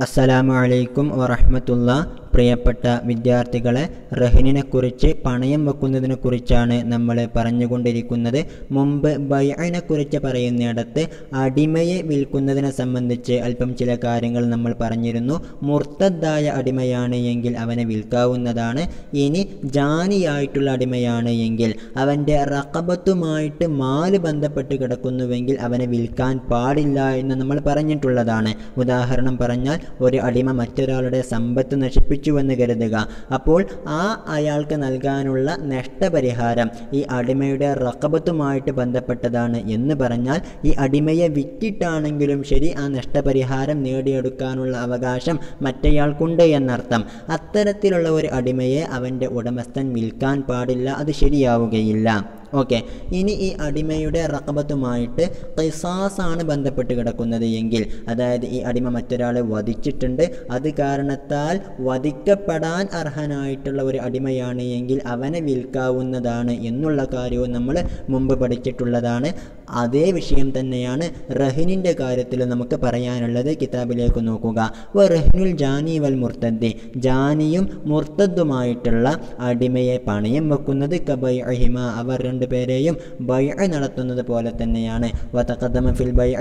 അസ്സലാമു അലൈക്കും വറഹ്മത്തുള്ള പ്രിയപ്പെട്ട വിദ്യാർത്ഥികളെ റഹിനിനെക്കുറിച്ച് പണയം വെക്കുന്നതിനെക്കുറിച്ചാണ് നമ്മൾ പറഞ്ഞുകൊണ്ടിരിക്കുന്നത് മുമ്പ് ബൈഅനെക്കുറിച്ച് പറയുന്നിടത്ത് അടിമയെ വിൽക്കുന്നതിനെ സംബന്ധിച്ച് അല്പം ചില കാര്യങ്ങൾ നമ്മൾ പറഞ്ഞിരുന്നു മുർത്തദ്ദായ അടിമയാണ് എങ്കിൽ അവനെ വിൽക്കാവുന്നതാണ് ഇനി ജാനിയായിട്ടുള്ള അടിമയാണ് എങ്കിൽ അവൻ്റെ റക്കബത്തുമായിട്ട് മാല് ബന്ധപ്പെട്ട് കിടക്കുന്നുവെങ്കിൽ അവനെ വിൽക്കാൻ പാടില്ല എന്ന് നമ്മൾ പറഞ്ഞിട്ടുള്ളതാണ് ഉദാഹരണം പറഞ്ഞാൽ ഒരു അടിമ മറ്റൊരാളുടെ സമ്പത്ത് നശിപ്പിച്ചുവെന്ന് കരുതുക അപ്പോൾ ആ അയാൾക്ക് നൽകാനുള്ള നഷ്ടപരിഹാരം ഈ അടിമയുടെ റക്കബത്തുമായിട്ട് ബന്ധപ്പെട്ടതാണ് എന്ന് പറഞ്ഞാൽ ഈ അടിമയെ വിറ്റിട്ടാണെങ്കിലും ശരി ആ നഷ്ടപരിഹാരം നേടിയെടുക്കാനുള്ള അവകാശം മറ്റേയാൾക്കുണ്ട് എന്നർത്ഥം അത്തരത്തിലുള്ള ഒരു അടിമയെ അവൻ്റെ ഉടമസ്ഥൻ വിൽക്കാൻ പാടില്ല അത് ശരിയാവുകയില്ല ഓക്കെ ഇനി ഈ അടിമയുടെ റക്കബത്തുമായിട്ട് ഖിസാസാണ് ബന്ധപ്പെട്ട് കിടക്കുന്നത് എങ്കിൽ അതായത് ഈ അടിമ മറ്റൊരാളെ വധിച്ചിട്ടുണ്ട് അത് കാരണത്താൽ വധിക്കപ്പെടാൻ അർഹനായിട്ടുള്ള ഒരു അടിമയാണ് എങ്കിൽ അവനെ വിൽക്കാവുന്നതാണ് എന്നുള്ള കാര്യവും നമ്മൾ മുമ്പ് പഠിച്ചിട്ടുള്ളതാണ് അതേ വിഷയം തന്നെയാണ് റഹിനിൻ്റെ കാര്യത്തിൽ നമുക്ക് പറയാനുള്ളത് കിതാബിലേക്ക് നോക്കുക വ റഹ്നുൽ ജാനി വൽ മുർത്തദ്ദി ജാനിയും മുർത്തദ്ദുമായിട്ടുള്ള അടിമയെ പണയം വെക്കുന്നത് കബൈ അഹിമ അവർ രണ്ടുപേരെയും ബൈ നടത്തുന്നത് പോലെ തന്നെയാണ് വതഖദ്ദമ ഫിൽ ബൈ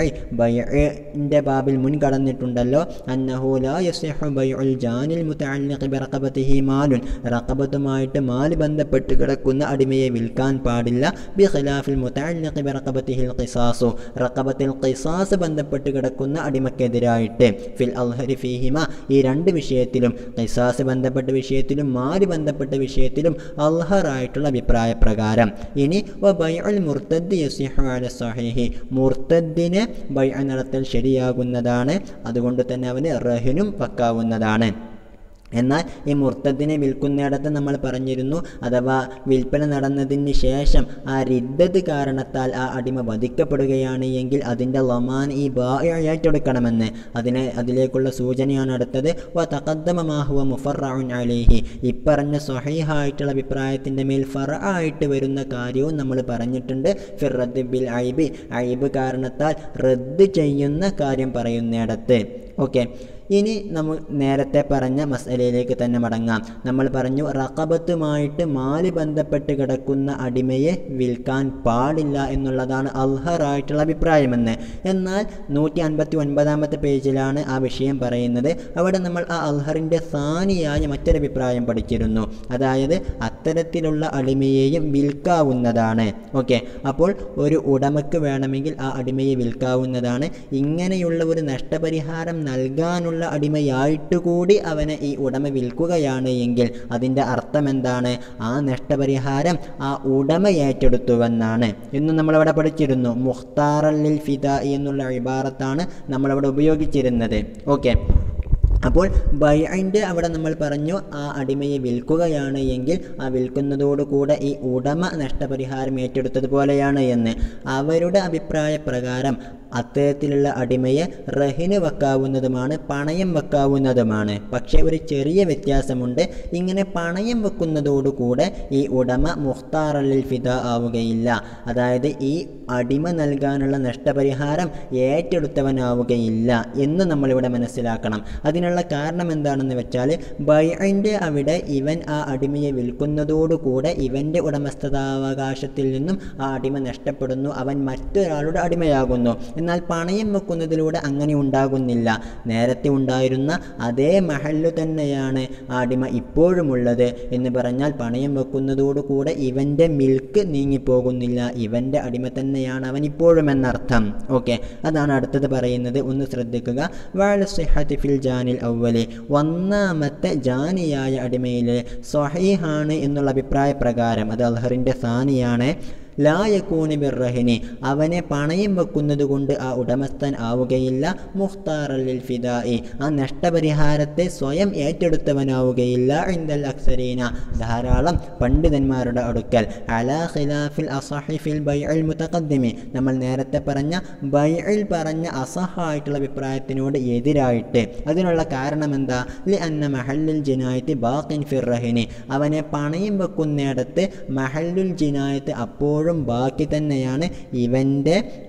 ബൈഇൻ്റെ ബാബിൽ മുൻ കടന്നിട്ടുണ്ടല്ലോ അന്നഹു ലാ യസിഹു ബൈഉൽ ജാനിൽ മുതഅല്ലിഖി ബിറഖബതിഹി മാലുൻ റഖബത്തുമായിട്ട് മാൽ ബന്ധപ്പെട്ട് കിടക്കുന്ന അടിമയെ വിൽക്കാൻ പാടില്ല ബി ഖിലാഫിൽ മുതഅല്ലിഖി ബിറഖബതിഹിൽ ഖിസാസു റഖബത്തിൽ ഖിസാസ് ബന്ധപ്പെട്ട് കിടക്കുന്ന അടിമക്കെതിരായിട്ട് ഫിൽ അൽഹരി ഫീഹിമ ഈ രണ്ട് വിഷയത്തിലും ഖിസാസ് ബന്ധപ്പെട്ട വിഷയത്തിലും മാല് ബന്ധപ്പെട്ട വിഷയത്തിലും അൽഹറായിട്ടുള്ള അഭിപ്രായ പ്രകാരം ഇനി വ ബൈഉൽ മുർത്തദ് യസിഹു അല സഹീഹി മുർത്തദിനെ ബൈ നടത്തൽ ശരിയാകുന്നതാണ് അതുകൊണ്ട് തന്നെ അവന് റഹിനും വെക്കാവുന്നതാണ് എന്നാൽ ഈ മുർത്തദിനെ വിൽക്കുന്നിടത്ത് നമ്മൾ പറഞ്ഞിരുന്നു അഥവാ വിൽപ്പന നടന്നതിന് ശേഷം ആ റിദ്ദത് കാരണത്താൽ ആ അടിമ വധിക്കപ്പെടുകയാണ് എങ്കിൽ അതിൻ്റെ ലമാൻ ഈ ബാ ഏറ്റെടുക്കണമെന്ന് അതിനെ അതിലേക്കുള്ള സൂചനയാണ് അടുത്തത് വ തക്കദ്ദമാഹുവ മുഫറഉൻ അലേഹി ഇപ്പറഞ്ഞ സ്വഹീഹായിട്ടുള്ള അഭിപ്രായത്തിൻ്റെ മേൽ ഫറ ആയിട്ട് വരുന്ന കാര്യവും നമ്മൾ പറഞ്ഞിട്ടുണ്ട് ഫിർ റദ്ദ് ബിൽ ഐബി ഐബ് കാരണത്താൽ റദ്ദ് ചെയ്യുന്ന കാര്യം പറയുന്നിടത്ത് ഓക്കെ ഇനി നമ്മൾ നേരത്തെ പറഞ്ഞ മസലയിലേക്ക് തന്നെ മടങ്ങാം നമ്മൾ പറഞ്ഞു റക്കബത്തുമായിട്ട് മാല് ബന്ധപ്പെട്ട് കിടക്കുന്ന അടിമയെ വിൽക്കാൻ പാടില്ല എന്നുള്ളതാണ് അൽഹറായിട്ടുള്ള അഭിപ്രായമെന്ന് എന്നാൽ നൂറ്റി അൻപത്തി ഒൻപതാമത്തെ പേജിലാണ് ആ വിഷയം പറയുന്നത് അവിടെ നമ്മൾ ആ അൽഹറിൻ്റെ സാനിയായ മറ്റൊരു അഭിപ്രായം പഠിച്ചിരുന്നു അതായത് അത്തരത്തിലുള്ള അടിമയെയും വിൽക്കാവുന്നതാണ് ഓക്കെ അപ്പോൾ ഒരു ഉടമയ്ക്ക് വേണമെങ്കിൽ ആ അടിമയെ വിൽക്കാവുന്നതാണ് ഇങ്ങനെയുള്ള ഒരു നഷ്ടപരിഹാരം നൽകാനുള്ള ഉള്ള അടിമയായിട്ട് കൂടി അവനെ ഈ ഉടമ വിൽക്കുകയാണ് എങ്കിൽ അതിൻ്റെ അർത്ഥം എന്താണ് ആ നഷ്ടപരിഹാരം ആ ഉടമ ഏറ്റെടുത്തുവെന്നാണ് ഇന്ന് നമ്മളവിടെ പഠിച്ചിരുന്നു മുഖ്താറല്ലിൽ ഫിദ എന്നുള്ള ഇബാറത്താണ് നമ്മളവിടെ ഉപയോഗിച്ചിരുന്നത് ഓക്കെ അപ്പോൾ ബൈഅൻ്റെ അവിടെ നമ്മൾ പറഞ്ഞു ആ അടിമയെ വിൽക്കുകയാണ് എങ്കിൽ ആ വിൽക്കുന്നതോടുകൂടെ ഈ ഉടമ നഷ്ടപരിഹാരം ഏറ്റെടുത്തതുപോലെയാണ് എന്ന് അവരുടെ അഭിപ്രായ പ്രകാരം അത്തരത്തിലുള്ള അടിമയെ റഹിന് വെക്കാവുന്നതുമാണ് പണയം വെക്കാവുന്നതുമാണ് പക്ഷേ ഒരു ചെറിയ വ്യത്യാസമുണ്ട് ഇങ്ങനെ പണയം വെക്കുന്നതോടുകൂടെ ഈ ഉടമ മുഖ്താറല്ലിൽ ഫിദ ആവുകയില്ല അതായത് ഈ അടിമ നൽകാനുള്ള നഷ്ടപരിഹാരം ഏറ്റെടുത്തവനാവുകയില്ല എന്ന് നമ്മളിവിടെ മനസ്സിലാക്കണം അതിനുള്ള കാരണം എന്താണെന്ന് വെച്ചാൽ ബൈഅൻ്റെ അവിടെ ഇവൻ ആ അടിമയെ വിൽക്കുന്നതോടുകൂടെ ഇവൻ്റെ ഉടമസ്ഥതാവകാശത്തിൽ നിന്നും ആ അടിമ നഷ്ടപ്പെടുന്നു അവൻ മറ്റൊരാളുടെ അടിമയാകുന്നു എന്നാൽ പണയം വെക്കുന്നതിലൂടെ അങ്ങനെ ഉണ്ടാകുന്നില്ല നേരത്തെ ഉണ്ടായിരുന്ന അതേ മഹല്ലു തന്നെയാണ് ആ അടിമ ഇപ്പോഴുമുള്ളത് എന്ന് പറഞ്ഞാൽ പണയം വെക്കുന്നതോടുകൂടെ ഇവൻ്റെ മിൽക്ക് നീങ്ങിപ്പോകുന്നില്ല ഇവൻ്റെ അടിമ തന്നെയാണ് അവൻ ഇപ്പോഴും എന്നർത്ഥം ഓക്കെ അതാണ് അടുത്തത് പറയുന്നത് ഒന്ന് ശ്രദ്ധിക്കുക വാഴസിഹത്തി ഫിൽ ജാനിൽ ഔവലി ഒന്നാമത്തെ ജാനിയായ അടിമയിലെ സ്വഹീഹാണ് എന്നുള്ള അഭിപ്രായ പ്രകാരം അത് അൽഹറിൻ്റെ സാനിയാണ് ലായക്കൂനി ബിർറഹിനി അവനെ പണയം വെക്കുന്നത് കൊണ്ട് ആ ഉടമസ്ഥൻ ആവുകയില്ല മുഖ്താറല്ലിൽ ഫിദായി ആ നഷ്ടപരിഹാരത്തെ സ്വയം ഏറ്റെടുത്തവനാവുകയില്ല ഇന്ദൽ അക്സരീന ധാരാളം പണ്ഡിതന്മാരുടെ അടുക്കൽ അലാ ഖിലാഫിൽ അസഹിഫിൽ ബൈഅൽ മുതഖദ്ദിമി നമ്മൾ നേരത്തെ പറഞ്ഞ ബൈഅൽ പറഞ്ഞ അസഹായിട്ടുള്ള അഭിപ്രായത്തിനോട് എതിരായിട്ട് അതിനുള്ള കാരണം എന്താ ലി അന്ന മഹല്ലുൽ ജിനായത്ത് ബാഖിൻ ഫിർറഹിനി അവനെ പണയം വെക്കുന്നിടത്ത് മഹല്ലുൽ ജിനായത്ത് അപ്പോഴും ബാക്കി തന്നെയാണ് ഇവൻ്റെ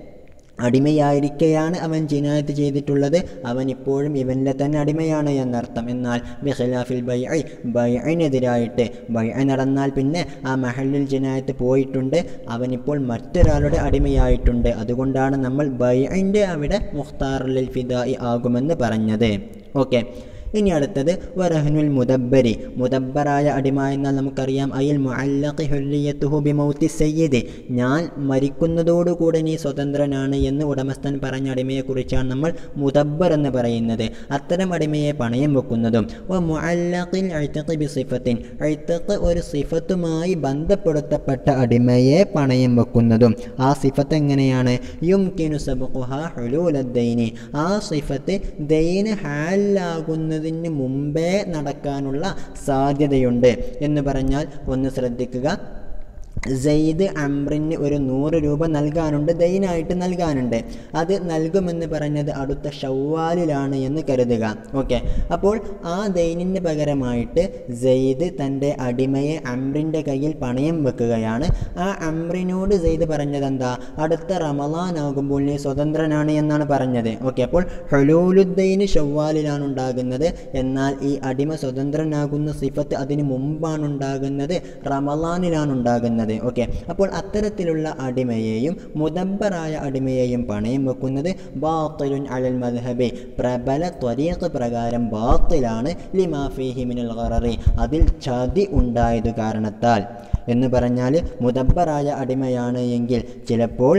അടിമയായിരിക്കെയാണ് അവൻ ജിനായത്ത് ചെയ്തിട്ടുള്ളത് അവൻ ഇപ്പോഴും ഇവൻ്റെ തന്നെ അടിമയാണ് എന്നർത്ഥം എന്നാൽ ബിഖിലാഫിൽ ബൈഐ ബൈഅനെതിരായിട്ട് ബൈഅ നടന്നാൽ പിന്നെ ആ മഹലിൽ ജിനായത്ത് പോയിട്ടുണ്ട് അവനിപ്പോൾ മറ്റൊരാളുടെ അടിമയായിട്ടുണ്ട് അതുകൊണ്ടാണ് നമ്മൾ ബൈഅൻ്റെ അവിടെ മുഖ്താറിൽ ഫിദായി ആകുമെന്ന് പറഞ്ഞത് ഓക്കെ ഇനി അടുത്തത് വറഹ്നുൽ മുദബ്ബരി മുദബ്ബറായ അടിമ എന്നാൽ നമുക്കറിയാം അയിൽ മുഅല്ലഖി ഹുല്ലിയത്തുഹു ബിമൗത്തി സയ്യിദ് ഞാൻ മരിക്കുന്നതോടുകൂടെ നീ സ്വതന്ത്രനാണ് എന്ന് ഉടമസ്ഥൻ പറഞ്ഞ അടിമയെക്കുറിച്ചാണ് നമ്മൾ മുദബ്ബർ എന്ന് പറയുന്നത് അത്തരം അടിമയെ പണയം വെക്കുന്നതും വ മുഅല്ലഖിൽ ഇഅ്തഖി ബിസിഫത്തിൻ ഇഅ്തഖ് ഒരു സിഫത്തുമായി ബന്ധപ്പെടുത്തപ്പെട്ട അടിമയെ പണയം വെക്കുന്നതും ആ സിഫത്ത് എങ്ങനെയാണ് യുംകിനു സബ്ഖുഹ ഹുലൂലദ്ദൈനി ആ സിഫത്ത് ദൈന് ഹാലാകുന്നതിന് മുമ്പേ നടക്കാനുള്ള സാധ്യതയുണ്ട് എന്ന് പറഞ്ഞാൽ ഒന്ന് ശ്രദ്ധിക്കുക സെയ്ദ് അംറിന് ഒരു നൂറ് രൂപ നൽകാനുണ്ട് ദൈനായിട്ട് നൽകാനുണ്ട് അത് നൽകുമെന്ന് പറഞ്ഞത് അടുത്ത ഷവ്വാലിലാണ് എന്ന് കരുതുക ഓക്കെ അപ്പോൾ ആ ദൈനിന് പകരമായിട്ട് സെയ്ദ് തൻ്റെ അടിമയെ അംറിൻ്റെ കയ്യിൽ പണയം വെക്കുകയാണ് ആ അംറിനോട് സെയ്ദ് പറഞ്ഞത് എന്താ അടുത്ത റമലാൻ ആകുമ്പോൾ നീ സ്വതന്ത്രനാണ് എന്നാണ് പറഞ്ഞത് ഓക്കെ അപ്പോൾ ഹൊലൂലുദ്ദൈന് ഷവ്വാലിലാണ് ഉണ്ടാകുന്നത് എന്നാൽ ഈ അടിമ സ്വതന്ത്രനാകുന്ന സിഫത്ത് അതിന് മുമ്പാണ് ഉണ്ടാകുന്നത് റമലാനിലാണ് ഉണ്ടാകുന്നത് ഓക്കെ അപ്പോൾ അത്തരത്തിലുള്ള അടിമയെയും മുദബ്ബറായ അടിമയെയും പണയം വെക്കുന്നത് ബാത്തിലുൻ അലൽ മദ്ഹബി പ്രബല ത്വരീഖ് പ്രകാരം ബാത്തിലാണ് ലിമാഫിഹി മിനൽ ഖററി അതിൽ ചതി ഉണ്ടായത് കാരണത്താൽ എന്ന് പറഞ്ഞാൽ മുദബ്ബറായ അടിമയാണ് എങ്കിൽ ചിലപ്പോൾ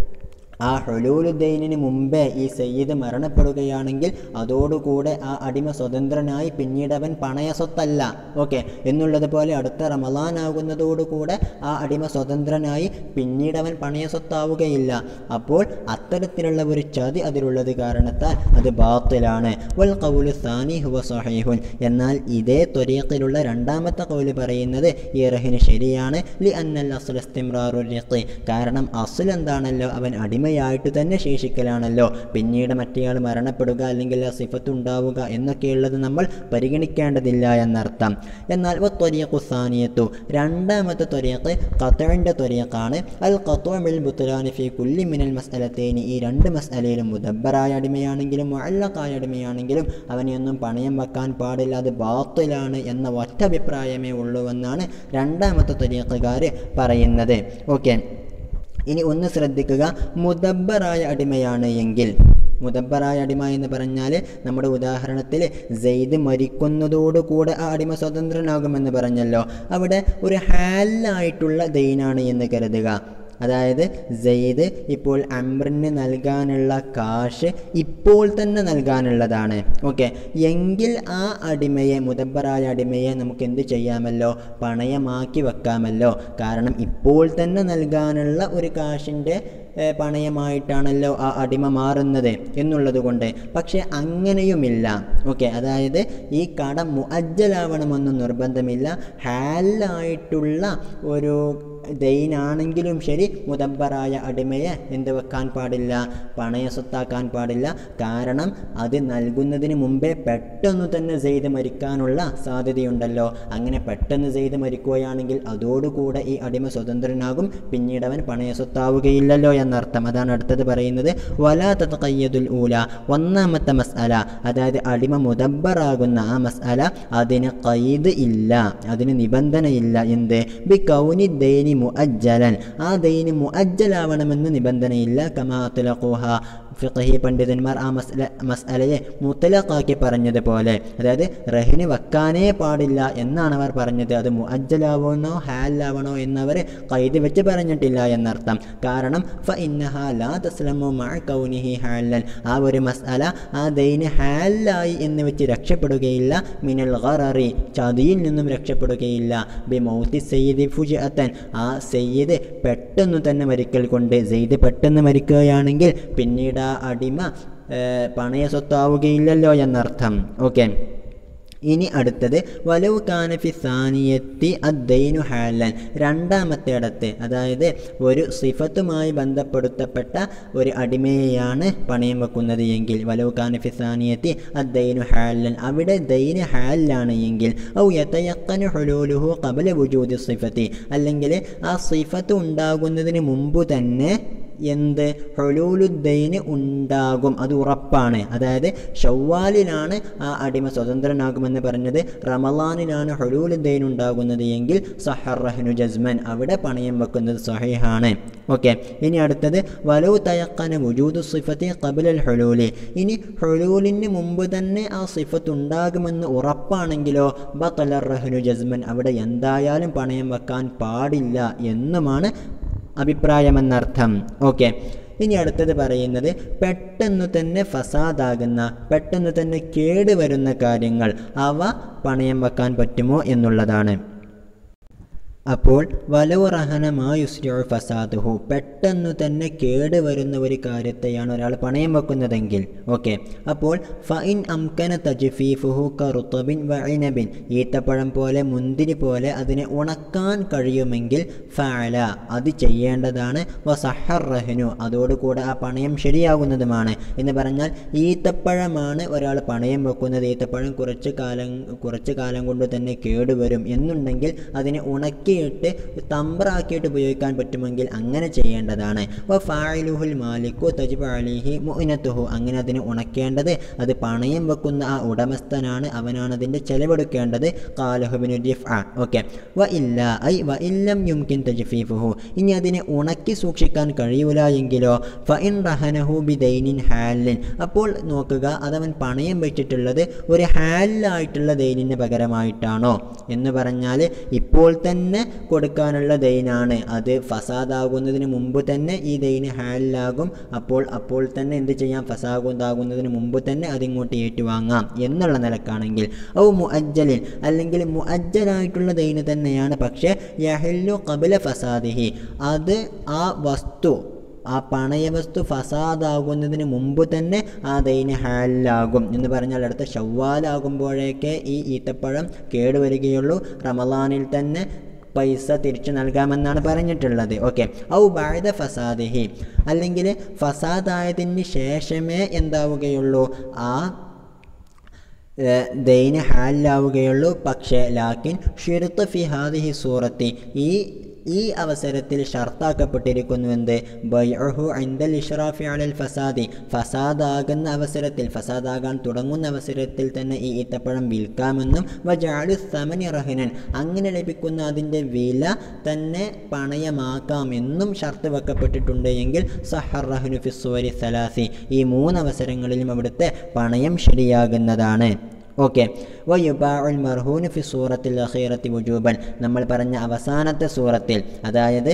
ആ ഹൊലൂലുദ്ദൈനിന് മുമ്പേ ഈ സയ്യിദ് മരണപ്പെടുകയാണെങ്കിൽ അതോടുകൂടെ ആ അടിമ സ്വതന്ത്രനായി പിന്നീട് അവൻ പണയ സ്വത്തല്ല ഓക്കെ എന്നുള്ളത് പോലെ അടുത്ത റമലാൻ ആകുന്നതോടുകൂടെ ആ അടിമ സ്വതന്ത്രനായി പിന്നീട് അവൻ പണയ സ്വത്താവുകയില്ല അപ്പോൾ അത്തരത്തിലുള്ള ഒരു ചതി അതിലുള്ളത് കാരണത്താൽ അത് ബാത്തിലാണ് വൽ കൗലു സാനി ഹുവ സഹീഹുൻ എന്നാൽ ഇതേ ത്വരീഖിലുള്ള രണ്ടാമത്തെ കൗല് പറയുന്നത് ഈ റഹിന് ശരിയാണ് ലി അന്നൽ അസുൽ ഇസ്തിമ്രാറു റിഖി കാരണം അസുൽ എന്താണല്ലോ അവൻ അടിമയായിട്ട് തന്നെ ശേഷിക്കലാണല്ലോ പിന്നീട് മറ്റേയാൾ മരണപ്പെടുക അല്ലെങ്കിൽ ആ സിഫത്ത് ഉണ്ടാവുക എന്നൊക്കെയുള്ളത് നമ്മൾ പരിഗണിക്കേണ്ടതില്ല എന്നർത്ഥം എന്നാൽ ത്വരീഖു സാനിയത്തു രണ്ടാമത്തെ ത്വരീഖ് ഖത്തറിൻ്റെ ത്വരീഖാണ് അൽ ഖത്തോമിൽ ബുത്തുലാനി ഫി കുല്ലി മിനൽ മസ്അലത്തേനി ഈ രണ്ട് മസ്അലയിലും മുദബ്ബറായ അടിമയാണെങ്കിലും മുഅല്ലഖായ അടിമയാണെങ്കിലും അവനെയൊന്നും പണയം വെക്കാൻ പാടില്ല അത് ബാത്തിലാണ് എന്ന ഒറ്റ അഭിപ്രായമേ ഉള്ളൂവെന്നാണ് രണ്ടാമത്തെ ത്വരീഖുകാർ പറയുന്നത് ഓക്കെ ഇനി ഒന്ന് ശ്രദ്ധിക്കുക മുദബ്ബറായ അടിമയാണ് എങ്കിൽ മുദബ്ബറായ അടിമ എന്ന് പറഞ്ഞാൽ നമ്മുടെ ഉദാഹരണത്തിൽ സെയ്ദ് മരിക്കുന്നതോടുകൂടെ ആ അടിമ സ്വതന്ത്രനാകുമെന്ന് പറഞ്ഞല്ലോ അവിടെ ഒരു ഹാലായിട്ടുള്ള ദൈനാണ് എന്ന് കരുതുക അതായത് സെയ്ദ് ഇപ്പോൾ അമ്രിന് നൽകാനുള്ള കാശ് ഇപ്പോൾ തന്നെ നൽകാനുള്ളതാണ് ഓക്കെ എങ്കിൽ ആ അടിമയെ മുദബ്ബറായ അടിമയെ നമുക്ക് എന്ത് ചെയ്യാമല്ലോ പണയമാക്കി വെക്കാമല്ലോ കാരണം ഇപ്പോൾ തന്നെ നൽകാനുള്ള ഒരു കാശിൻ്റെ ഏഹ്, പണയമായിട്ടാണല്ലോ ആ അടിമ മാറുന്നത് എന്നുള്ളത് കൊണ്ട് പക്ഷേ അങ്ങനെയുമില്ല ഓക്കെ അതായത് ഈ കട മുഅജ്ജലാവണമെന്നും നിർബന്ധമില്ല ഹാലായിട്ടുള്ള ഒരു ദൈനാണെങ്കിലും ശരി മുദബ്ബറായ അടിമയെ എന്ത് വെക്കാൻ പാടില്ല പണയ സ്വത്താക്കാൻ പാടില്ല കാരണം അത് നൽകുന്നതിന് മുമ്പേ പെട്ടെന്ന് തന്നെ സെയ്ത് മരിക്കാനുള്ള സാധ്യതയുണ്ടല്ലോ അങ്ങനെ പെട്ടെന്ന് സെയ്ത് മരിക്കുകയാണെങ്കിൽ അതോടുകൂടെ ഈ അടിമ സ്വതന്ത്രനാകും പിന്നീട് അവൻ പണയ സ്വത്താവുകയില്ലല്ലോ എന്നർത്ഥം അതാണ് അടുത്തത് പറയുന്നത് വലാത്തത് കയ്യതുൽ ഊല ഒന്നാമത്തെ മസ്അല അതായത് അടിമ മുദബ്ബറാകുന്ന ആ മസ്അല അതിന് കയ്ത് ഇല്ല അതിന് നിബന്ധനയില്ല എന്ത് ബി കൗനി ദൈനി മുഅജ്ജലൻ ആ ദൈനി മുഅജ്ജലാവണമെന്ന് നിബന്ധനയില്ല കമാത്തുലഖൂഹ ഫിഖഹി പണ്ഡിതന്മാർ ആ മസ്ല മസ്അലയെ മുത്തലഖാക്കി പറഞ്ഞതുപോലെ അതായത് റഹിന് വെക്കാനേ പാടില്ല എന്നാണ് അവർ പറഞ്ഞത് അത് മുഅജ്ജലാവണോ ഹാലാവണോ എന്നവർ കൈത് വെച്ച് പറഞ്ഞിട്ടില്ല എന്നർത്ഥം കാരണം ഫ ഇന്നഹ ലാ തസ്ലമു മഅ കൗനിഹി ഹാലൻ ആ ഒരു മസ്അല ആ ദൈന് ഹാലായി എന്ന് വെച്ച് രക്ഷപ്പെടുകയില്ല മിനൽ ഖററി ചതിയിൽ നിന്നും രക്ഷപ്പെടുകയില്ല ബി മൗത്തി സയ്യിദി ഫുജഅത്തൻ ആ സയ്യിദ് പെട്ടെന്ന് തന്നെ മരിക്കൽ കൊണ്ട് സെയ്ദ് പെട്ടെന്ന് മരിക്കുകയാണെങ്കിൽ പിന്നീട് ആ അടിമ ഏർ, പണയ സ്വത്താവുകയില്ലല്ലോ എന്നർത്ഥം ഓക്കെ ഇനി അടുത്തത് വലവ് കാനഫി സാനിയത്തി അദ്ദൈനു ഹാലൻ രണ്ടാമത്തെ ഇടത്ത് അതായത് ഒരു സിഫത്തുമായി ബന്ധപ്പെടുത്തപ്പെട്ട ഒരു അടിമയെയാണ് പണയം വെക്കുന്നത് എങ്കിൽ വലവ് കാനഫി സാനിയത്തി അദ്ദൈനു ഹാലൻ അവിടെ ദൈന് ഹാലാണ് എങ്കിൽ ഔ യതയക്കനു ഹുലൂലുഹു കബല വുജൂദി സിഫത്തി അല്ലെങ്കിൽ ആ സിഫത്ത് ഉണ്ടാകുന്നതിന് മുമ്പ് തന്നെ എന്ത് ഹൊലൂലുദ്ദൈന് ഉണ്ടാകും അത് ഉറപ്പാണ് അതായത് ഷവ്വാലിലാണ് ആ അടിമ സ്വതന്ത്രനാകുമെന്ന് പറഞ്ഞത് റമലാനിലാണ് ഹൊലൂലുദ്ദൈൻ ഉണ്ടാകുന്നത് എങ്കിൽ സഹറഹ്നു ജസ്മൻ അവിടെ പണയം വെക്കുന്നത് സഹിഹാണ് ഓക്കെ ഇനി അടുത്തത് വലു തയക്കന വുജൂദു സിഫത്തി കബിലൽ ഹൊലൂലി ഇനി ഹൊലൂലിന് മുമ്പ് തന്നെ ആ സിഫത്ത് ഉണ്ടാകുമെന്ന് ഉറപ്പാണെങ്കിലോ ബത്തലർ റഹ്നു ജസ്മൻ അവിടെ എന്തായാലും പണയം വെക്കാൻ പാടില്ല എന്നുമാണ് അഭിപ്രായമെന്നർത്ഥം ഓക്കെ ഇനി അടുത്തത് പറയുന്നത് പെട്ടെന്ന് തന്നെ ഫസാദാകുന്ന പെട്ടെന്ന് തന്നെ കേടുവരുന്ന കാര്യങ്ങൾ അവ പണയം വെക്കാൻ പറ്റുമോ എന്നുള്ളതാണ് അപ്പോൾ വലവ് റഹനമായുസ്രു ഫസാദുഹു പെട്ടെന്ന് തന്നെ കേടുവരുന്ന ഒരു കാര്യത്തെയാണ് ഒരാൾ പണയം വെക്കുന്നതെങ്കിൽ ഓക്കെ അപ്പോൾ ഫൈൻ അംകന തജ്ഫീഫുഹു കറുത്തബിൻ വൈനബിൻ ഈത്തപ്പഴം പോലെ മുന്തിരി പോലെ അതിനെ ഉണക്കാൻ കഴിയുമെങ്കിൽ ഫാല അത് ചെയ്യേണ്ടതാണ് വസഹർ റഹനു അതോടുകൂടെ ആ പണയം ശരിയാകുന്നതുമാണ് എന്ന് പറഞ്ഞാൽ ഈത്തപ്പഴമാണ് ഒരാൾ പണയം വെക്കുന്നത് ഈത്തപ്പഴം കുറച്ച് കാലം കുറച്ച് കാലം കൊണ്ട് തന്നെ കേടുവരും എന്നുണ്ടെങ്കിൽ അതിനെ ഉണക്കി ഉണക്കിയിട്ട് തമ്പറാക്കിയിട്ട് ഉപയോഗിക്കാൻ പറ്റുമെങ്കിൽ അങ്ങനെ ചെയ്യേണ്ടതാണ് വ ഫായിലുഹുൽ മാലിക്കു തജിബ് അലിഹി മുഇനത്തുഹു അങ്ങനെ അതിന് ഉണക്കേണ്ടത് അത് പണയം വെക്കുന്ന ആ ഉടമസ്ഥനാണ് അവനാണ് അതിൻ്റെ ചെലവെടുക്കേണ്ടത് കാലഹുബിനു ജിഫ് ആ ഓക്കെ വ ഇല്ല ഐ വ ഇല്ലം യുംകിൻ തജ്ഫീഫുഹു ഇനി അതിനെ ഉണക്കി സൂക്ഷിക്കാൻ കഴിയൂല എങ്കിലോ ഫ ഇൻ റഹനഹു ബി ദൈനിൻ ഹാലിൻ അപ്പോൾ നോക്കുക അതവൻ പണയം വെച്ചിട്ടുള്ളത് ഒരു ഹാലിലായിട്ടുള്ള ദൈനിന് പകരമായിട്ടാണോ എന്ന് പറഞ്ഞാൽ ഇപ്പോൾ തന്നെ കൊടുക്കാനുള്ള ദൈനാണ് അത് ഫസാദാകുന്നതിന് മുമ്പ് തന്നെ ഈ ദൈന് ഹാലിലാകും അപ്പോൾ അപ്പോൾ തന്നെ എന്ത് ചെയ്യാം ഫസാകുന്നതാകുന്നതിന് മുമ്പ് തന്നെ അതിങ്ങോട്ട് ഏറ്റുവാങ്ങാം എന്നുള്ള നിലക്കാണെങ്കിൽ ഔ മുഅജ്ജലിൻ അല്ലെങ്കിൽ മുഅജ്ജലായിട്ടുള്ള ദൈന് തന്നെയാണ് പക്ഷേ യഹല്ലു കബില ഫസാദിഹി അത് ആ വസ്തു ആ പണയവസ്തു ഫസാദാകുന്നതിന് മുമ്പ് തന്നെ ആ ദൈന ഹാലിലാകും എന്ന് പറഞ്ഞാൽ അടുത്ത ഷവ്വാലാകുമ്പോഴേക്കേ ഈ ഈത്തപ്പഴം കേടുവരികയുള്ളൂ റമലാനിൽ തന്നെ പൈസ തിരിച്ചു നൽകാമെന്നാണ് പറഞ്ഞിട്ടുള്ളത് ഓക്കെ ഔ ബാഴ്ത ഫസാദിഹി അല്ലെങ്കിൽ ഫസാദായതിന് ശേഷമേ എന്താവുകയുള്ളൂ ആ ദൈന ഹാലിലാവുകയുള്ളൂ പക്ഷേ ലാക്കിൻ ഷിറുത്ത് ഫി ഹാദിഹി സൂറത്തി ഈ ഈ അവസരത്തിൽ ഷർത്താക്കപ്പെട്ടിരിക്കുന്നു എന്ത് ബൈഅഹു ഐന്ദൽ ഇഷ്റാഫി അലൽ ഫസാദി ഫസാദാകുന്ന അവസരത്തിൽ ഫസാദാകാൻ തുടങ്ങുന്ന അവസരത്തിൽ തന്നെ ഈ ഈത്തപ്പഴം വിൽക്കാമെന്നും വജാലു സമനി റഹിനൻ അങ്ങനെ ലഭിക്കുന്ന അതിൻ്റെ വില തന്നെ പണയമാക്കാമെന്നും ഷർത്ത് വെക്കപ്പെട്ടിട്ടുണ്ട് എങ്കിൽ സഹർ റഹ്നു ഫിസ്വരി സലാസി ഈ മൂന്നവസരങ്ങളിലും അവിടുത്തെ പണയം ശരിയാകുന്നതാണ് ഓക്കെ വയുബാഉൽ മർഹൂന് ഫി സൂറത്തിൽ അഖീറത്തി വുജൂബൻ നമ്മൾ പറഞ്ഞ അവസാനത്തെ സൂറത്തിൽ അതായത്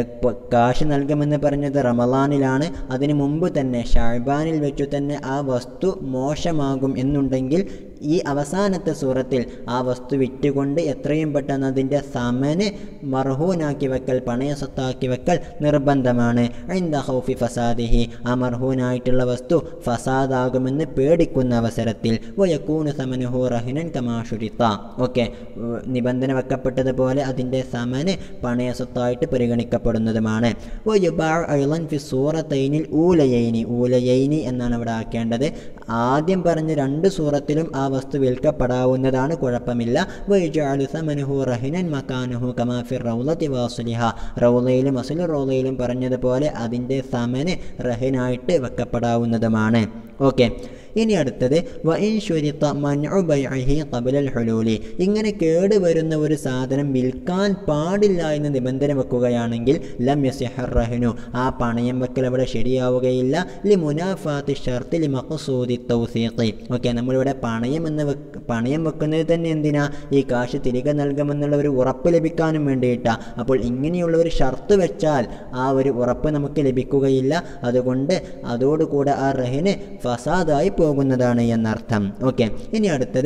കാശ് നൽകുമെന്ന് പറഞ്ഞത് റമലാനിലാണ് അതിനു മുമ്പ് തന്നെ ഷാഴ്ബാനിൽ വെച്ചു തന്നെ ആ വസ്തു മോശമാകും എന്നുണ്ടെങ്കിൽ ഈ അവസാനത്തെ സൂറത്തിൽ ആ വസ്തു വിറ്റുകൊണ്ട് എത്രയും പെട്ടെന്ന് അതിൻ്റെ സമന് മർഹൂനാക്കി വെക്കൽ പണയ സ്വത്താക്കി വെക്കൽ നിർബന്ധമാണ് ഐന്ദ ഹൗഫി ഫസാദിഹി ആ മർഹൂനായിട്ടുള്ള വസ്തു ഫസാദാകുമെന്ന് പേടിക്കുന്ന അവസരത്തിൽ വയക്കൂന് സമനുഹു റഹിനൻ കമാഷുരിത്ത ഓക്കെ നിബന്ധന വെക്കപ്പെട്ടതുപോലെ അതിൻ്റെ സമന് പണയ സ്വത്തായിട്ട് പരിഗണിക്കപ്പെടുന്നതുമാണ് വയുബാർ ഐലൻ ഫി സൂറത്തൈനിൽ ഊലയൈനി ഊലയൈനി എന്നാണ് അവിടെ ആക്കേണ്ടത് ആദ്യം പറഞ്ഞ രണ്ട് സൂറത്തിലും ആ വസ്തു വിൽക്കപ്പെടാവുന്നതാണ് കുഴപ്പമില്ല വൈജാലു സമനുഹു റഹിനൻ മക്കാനുഹു കമാഫിർ റൗലത്തി വാസുലിഹ റൗലയിലും അസുലു റൗലയിലും പറഞ്ഞതുപോലെ അതിൻ്റെ സമന് റഹിനായിട്ട് വെക്കപ്പെടാവുന്നതുമാണ് ഓക്കെ ഇനി അടുത്തത് വൈൻ ശുരിത്ത മൻഉബൈഹി കബിലൽ ഹുലൂലി ഇങ്ങനെ കേടുവരുന്ന ഒരു സാധനം വിൽക്കാൻ പാടില്ല എന്ന് നിബന്ധന വെക്കുകയാണെങ്കിൽ ലം യസിഹർ റഹ്നു ആ പണയം വെക്കൽ അവിടെ ശരിയാവുകയില്ല ലി മുനാഫാത്തി ഷർത്തി ലി മഖസൂദി തൗസീഖി ഓക്കെ നമ്മളിവിടെ പണയം എന്ന് വെക്ക് പണയം വെക്കുന്നത് തന്നെ എന്തിനാ ഈ കാശ് തിരികെ നൽകുമെന്നുള്ള ഒരു ഉറപ്പ് ലഭിക്കാനും വേണ്ടിയിട്ടാണ് അപ്പോൾ ഇങ്ങനെയുള്ള ഒരു ഷർത്ത് വെച്ചാൽ ആ ഒരു ഉറപ്പ് നമുക്ക് ലഭിക്കുകയില്ല അതുകൊണ്ട് അതോടുകൂടെ ആ റഹിന് ഫസാദായി പോകുന്നതാണ് എന്നർത്ഥം ഓക്കെ ഇനി അടുത്തത്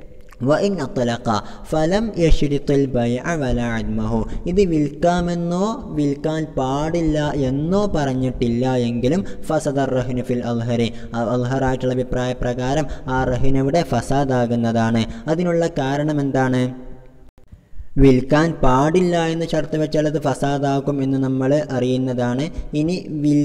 വഇൻ അത്തലഖ ഫലം യഷ്രിത്തുൽ ബൈഅ വല അദ്മഹു ഇത് വിൽക്കാമെന്നോ വിൽക്കാൻ പാടില്ല എന്നോ പറഞ്ഞിട്ടില്ല എങ്കിലും ഫസദർ റഹിനു ഫിൽ അൽഹരി അൽഹറായിട്ടുള്ള അഭിപ്രായ പ്രകാരം ആ റഹിനവിടെ ഫസാദാകുന്നതാണ് അതിനുള്ള കാരണം എന്താണ് വിൽക്കാൻ പാടില്ല എന്ന് ചർച്ച വെച്ചാൽ അത് ഫസാദാകും എന്ന് നമ്മൾ അറിയുന്നതാണ് ഇനി വിൽ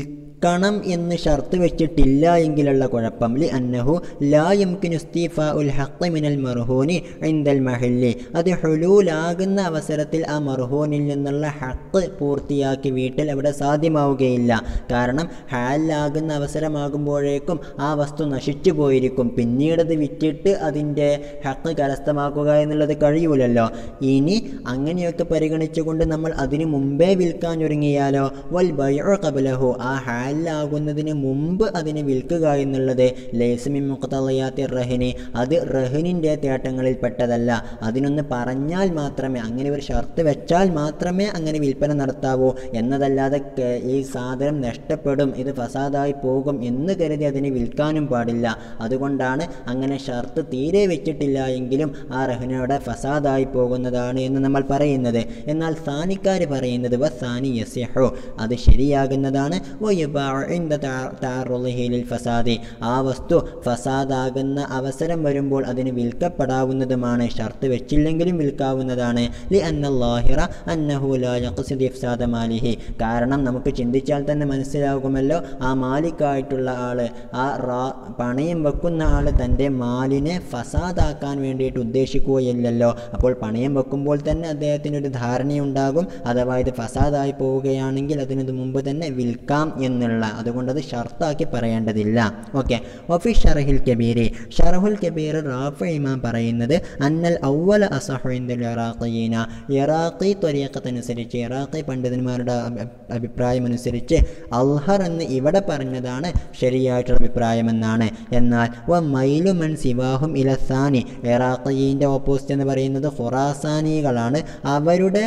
വിൽക്കണം എന്ന് ഷർത്ത് വെച്ചിട്ടില്ല എങ്കിലുള്ള കുഴപ്പം ലി അന്നഹു ലാ യംകിനു ഇസ്തീഫാ ഉൽ ഹഖ് മിനൽ മർഹൂനി ഇൻദൽ മഹല്ലി അത് ഹുലൂലാകുന്ന അവസരത്തിൽ ആ മർഹൂനിൽ നിന്നുള്ള ഹക്ക് പൂർത്തിയാക്കി വീട്ടിൽ അവിടെ സാധ്യമാവുകയില്ല കാരണം ഹാലാകുന്ന അവസരമാകുമ്പോഴേക്കും ആ വസ്തു നശിച്ചു പോയിരിക്കും പിന്നീട് അത് വിറ്റിട്ട് അതിൻ്റെ ഹക്ക് കരസ്ഥമാക്കുക എന്നുള്ളത് കഴിയൂലല്ലോ ഇനി അങ്ങനെയൊക്കെ പരിഗണിച്ചുകൊണ്ട് നമ്മൾ അതിനു മുമ്പേ വിൽക്കാൻ ഒരുങ്ങിയാലോ വൽ ബൈഉ ഖബലഹു ആ ഹാലാകുന്നതിന് മുമ്പ് അതിനെ വിൽക്കുക എന്നുള്ളത് ലേസമി മുഖത്തലയാത്തി റഹിനി അത് റഹിനിൻ്റെ തേട്ടങ്ങളിൽ പെട്ടതല്ല അതിനൊന്ന് പറഞ്ഞാൽ മാത്രമേ അങ്ങനെ ഒരു ഷർത്ത് വെച്ചാൽ മാത്രമേ അങ്ങനെ വിൽപ്പന നടത്താവൂ എന്നതല്ലാതെ ക- ഈ സാധനം നഷ്ടപ്പെടും ഇത് ഫസാദായി പോകും എന്ന് കരുതി അതിനെ വിൽക്കാനും പാടില്ല അതുകൊണ്ടാണ് അങ്ങനെ ഷർത്ത് തീരെ വെച്ചിട്ടില്ല എങ്കിലും ആ റഹ്നയുടെ ഫസാദായി പോകുന്നതാണ് എന്ന് നമ്മൾ പറയുന്നത് എന്നാൽ സാനിക്കാർ പറയുന്നത് വ സാനി യസിഹു അത് ശരിയാകുന്നതാണ് വയുബാഉ ഇൻദ താ- താറുളിഹി ലിൽ ഫസാദി ആ വസ്തു ഫസാദാകുന്ന അവസരം വരുമ്പോൾ അതിന് വിൽക്കപ്പെടാവുന്നതുമാണ് ഷർത്ത് വെച്ചില്ലെങ്കിലും വിൽക്കാവുന്നതാണ് ലി അന്നല്ലാഹിറ അന്നഹു ലാ യഖ്സിദു ഇഫ്സാദ മാലിഹി കാരണം നമുക്ക് ചിന്തിച്ചാൽ തന്നെ മനസ്സിലാകുമല്ലോ ആ മാലിക്കായിട്ടുള്ള ആള് ആ റാ പണയം വെക്കുന്ന ആള് തൻ്റെ മാലിനെ ഫസാദാക്കാൻ വേണ്ടിയിട്ട് ഉദ്ദേശിക്കുകയില്ലല്ലോ അപ്പോൾ പണയം വെക്കുമ്പോൾ തന്നെ അദ്ദേഹത്തിന് ഒരു ധാരണയുണ്ടാകും അഥവാ ഇത് ഫസാദായി പോവുകയാണെങ്കിൽ അതിനു മുമ്പ് തന്നെ വിൽക്കാം എന്നുള്ള അതുകൊണ്ട് അത് ഷർത്താക്കി പറയേണ്ടതില്ല ഓക്കെ ഒഫി ഷറഹിൽ കബീരി ഷറഹുൽ കബീർ റാഫി ഇമാം പറയുന്നത് അന്നൽ ഔവല അസഹുവിൻ്റെ ഇറാഖീന ഇറാഖി ത്വരീക്കത്തനുസരിച്ച് ഇറാഖി പണ്ഡിതന്മാരുടെ അഭി- അഭിപ്രായമനുസരിച്ച് അൽഹർ എന്ന് ഇവിടെ പറഞ്ഞതാണ് ശരിയായിട്ടുള്ള അഭിപ്രായമെന്നാണ് എന്നാൽ വ മൈലുമൻ സിവാഹും ഇലസാനി ഇറാഖീൻ്റെ ഓപ്പോസിറ്റ് എന്ന് പറയുന്നത് ഖുറാസാനികളാണ് അവരുടെ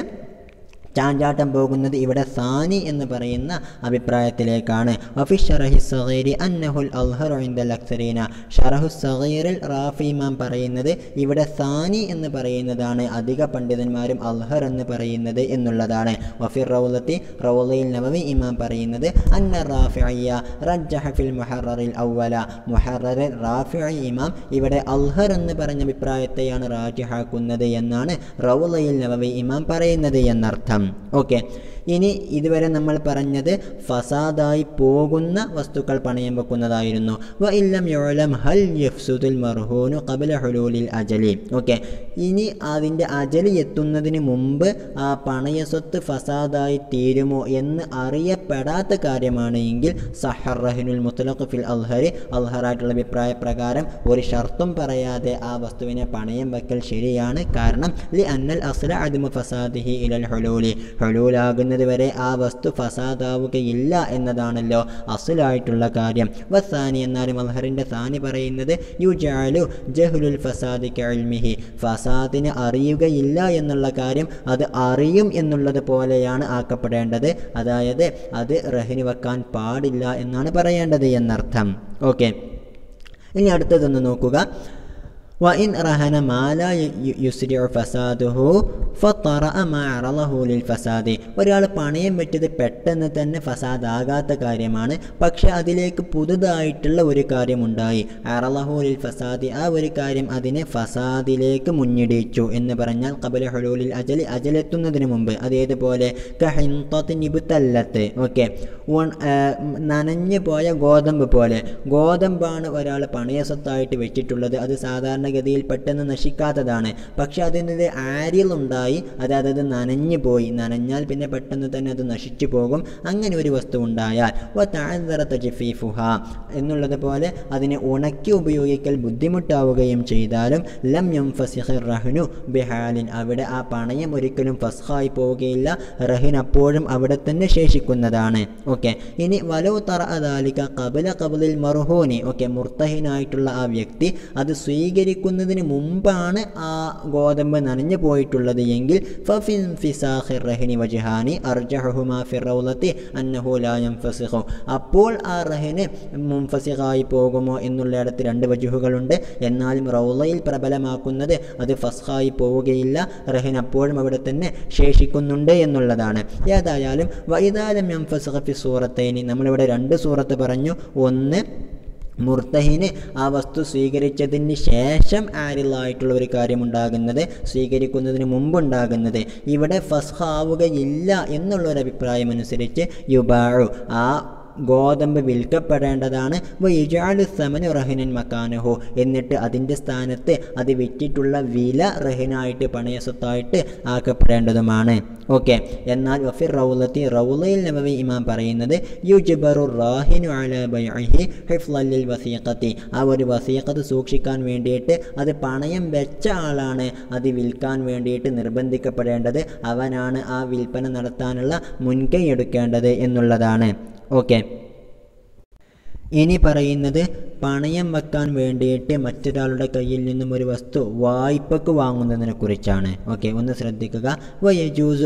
ചാഞ്ചാട്ടം പോകുന്നത് ഇവിടെ സാനി എന്ന് പറയുന്ന അഭിപ്രായത്തിലേക്കാണ് വഫി ഷറഹി സഗീരി അന്നഹുൽ അൽഹർ ഇന്ദൽ അക്സരീന ഷറഹു സഗീറിൽ റാഫി ഇമാം പറയുന്നത് ഇവിടെ സാനി എന്ന് പറയുന്നതാണ് അധിക പണ്ഡിതന്മാരും അൽഹർ എന്ന് പറയുന്നത് എന്നുള്ളതാണ് വഫി റൗലത്തി റൗലയിൽ നവവി ഇമാം പറയുന്നത് അന്ന റാഫിയ റജ്ജഹ ഫിൽ മുഹററിൽ ഔവല മുഹററിൽ റാഫി ഇമാം ഇവിടെ അൽഹർ എന്ന് പറഞ്ഞ അഭിപ്രായത്തെയാണ് റാജിഹാക്കുന്നത് എന്നാണ് റൗലയിൽ നവവി ഇമാം പറയുന്നത് എന്നർത്ഥം ഓക്കെ ഇനി ഇതുവരെ നമ്മൾ പറഞ്ഞത് ഫസാദായി പോകുന്ന വസ്തുക്കൾ പണയം വെക്കുന്നതായിരുന്നു വ ഇല്ലം യുലം ഹൽ യഫ്സുദുൽ മർഹൂനു ഖബല ഹുലൂലിൽ അജലി ഓക്കെ ഇനി അതിൻ്റെ അജലി എത്തുന്നതിന് മുമ്പ് ആ പണയ സ്വത്ത് ഫസാദായി തീരുമോ എന്ന് അറിയപ്പെടാത്ത കാര്യമാണ് എങ്കിൽ സഹർ റഹിനുൽ മുത്തലഖ് ഫിൽ അൽഹരി അൽഹറായിട്ടുള്ള അഭിപ്രായ പ്രകാരം ഒരു ഷർത്തും പറയാതെ ആ വസ്തുവിനെ പണയം വെക്കൽ ശരിയാണ് കാരണം ലി അന്നൽ അസ്ല അദ്മു ഫസാദിഹി ഇലൽ ഹുലൂലി ഹുലൂലാകുന്നത് വരെ ആ വസ്തു ഫസാദാവുകയില്ല എന്നതാണല്ലോ അസുലായിട്ടുള്ള കാര്യം വസാനി എന്നാലും അൽഹറിൻ്റെ സാനി പറയുന്നത് യു ജാലു ജഹുലുൽ ഫസാദി കൽമിഹി ഫസാദിനെ അറിയുകയില്ല എന്നുള്ള കാര്യം അത് അറിയും എന്നുള്ളത് പോലെയാണ് ആക്കപ്പെടേണ്ടത് അതായത് അത് റഹിന് വെക്കാൻ പാടില്ല എന്നാണ് പറയേണ്ടത് എന്നർത്ഥം ഓക്കെ ഇനി അടുത്തതൊന്ന് നോക്കുക وإن رهن ما لا ي- يسرع فساده فطرأ ما عرضه للفساد ഒരാൾ പണയം വെച്ചത് പെട്ടെന്ന് തന്നെ ഫസാദാകാത്ത കാര്യമാണ് പക്ഷെ അതിലേക്ക് പുതുതായിട്ടുള്ള ഒരു കാര്യമുണ്ടായി അറലഹൂലിൽ ഫസാദി ആ ഒരു കാര്യം അതിനെ ഫസാദിലേക്ക് മുന്നിടിച്ചു എന്ന് പറഞ്ഞാൽ കബല ഹുലൂലിൽ അജലി അജലെത്തുന്നതിന് മുമ്പ് അതേതുപോലെ നിബുത്തല്ലത്ത് ഓക്കെ നനഞ്ഞു പോയ ഗോതമ്പ് പോലെ ഗോതമ്പാണ് ഒരാൾ പണയ സ്വത്തായിട്ട് വെച്ചിട്ടുള്ളത് അത് സാധാരണഗതിയിൽ പെട്ടെന്ന് നശിക്കാത്തതാണ് പക്ഷെ അതിനൊരു ആര്യലുണ്ടായി അതായത് അത് നനഞ്ഞു പോയി നനഞ്ഞാൽ പിന്നെ പെട്ടെന്ന് തന്നെ അത് നശിച്ചു പോകും അങ്ങനെ ഒരു വസ്തു ഉണ്ടായാൽ വ താഴ്തറത്ത ജഫീഫുഹ എന്നുള്ളത് പോലെ അതിനെ ഉണക്കി ഉപയോഗിക്കൽ ബുദ്ധിമുട്ടാവുകയും ചെയ്താലും ലം യം ഫസിഹ് റഹ്നു ബിഹാലിൻ അവിടെ ആ പണയം ഒരിക്കലും ഫസ്ഹായി പോവുകയില്ല റഹിൻ അപ്പോഴും അവിടെ തന്നെ ശേഷിക്കുന്നതാണ് ഓക്കെ ഇനി വലോ തറ അദാലിക കബല കബലിൽ മർഹൂനി ഓക്കെ മുർത്തഹിനായിട്ടുള്ള ആ വ്യക്തി അത് സ്വീകരിക്കുന്നതിന് മുമ്പാണ് ആ ഗോതമ്പ് നനഞ്ഞു പോയിട്ടുള്ളത് എങ്കിൽ ഫഫിൻ ഫിസാഖി റഹിനി വജ്ഹാനി അർജഹുമാ ഫി റൗലത്തി അന്നഹു ലാ യൻഫസിഖു അപ്പോൾ ആ റഹിന് മുംഫസിഖായി പോകുമോ എന്നുള്ളിടത്ത് രണ്ട് വജുഹുകളുണ്ട് എന്നാലും റൗലയിൽ പ്രബലമാക്കുന്നത് അത് ഫസ്ഹായി പോവുകയില്ല റഹിൻ അപ്പോഴും അവിടെ തന്നെ ശേഷിക്കുന്നുണ്ട് എന്നുള്ളതാണ് ഏതായാലും വൈതാലം യംഫസിഖ ഫി സൂറത്തൈനി നമ്മളിവിടെ രണ്ട് സൂറത്ത് പറഞ്ഞു ഒന്ന് മുർത്തഹിന് ആ വസ്തു സ്വീകരിച്ചതിന് ശേഷം ആരിലായിട്ടുള്ള ഒരു കാര്യമുണ്ടാകുന്നത് സ്വീകരിക്കുന്നതിന് മുമ്പുണ്ടാകുന്നത് ഇവിടെ ഫസ്ഹാവുകയില്ല എന്നുള്ളൊരു അഭിപ്രായം അനുസരിച്ച് യുബാഴു ആ ഗോതമ്പ് വിൽക്കപ്പെടേണ്ടതാണ് വൈജാലു സമന് റഹിനൻ മക്കാനഹു എന്നിട്ട് അതിൻ്റെ സ്ഥാനത്ത് അത് വിറ്റിട്ടുള്ള വില റഹിനായിട്ട് പണയസ്വത്തായിട്ട് ആക്കപ്പെടേണ്ടതുമാണ് ഓക്കെ എന്നാൽ വഫിർ റൗലത്തി റൗലയിൽ നബവി ഇമാം പറയുന്നത് യുജ്ബറു റാഹിനു അല ബൈഅഹി ഹിഫ്ലൽ വസീഖത്തി ആ ഒരു വസീഖത്ത് സൂക്ഷിക്കാൻ വേണ്ടിയിട്ട് അത് പണയം വെച്ച ആളാണ് അത് വിൽക്കാൻ വേണ്ടിയിട്ട് നിർബന്ധിക്കപ്പെടേണ്ടത് അവനാണ് ആ വിൽപ്പന നടത്താനുള്ള മുൻകൈ എടുക്കേണ്ടത് എന്നുള്ളതാണ് ഓക്കെ ഇനി പറയുന്നത് പണയം വെക്കാൻ വേണ്ടിയിട്ട് മറ്റൊരാളുടെ കയ്യിൽ നിന്നും ഒരു വസ്തു വായ്പക്ക് വാങ്ങുന്നതിനെ കുറിച്ചാണ് ഓക്കെ ഒന്ന് ശ്രദ്ധിക്കുക വയജൂസു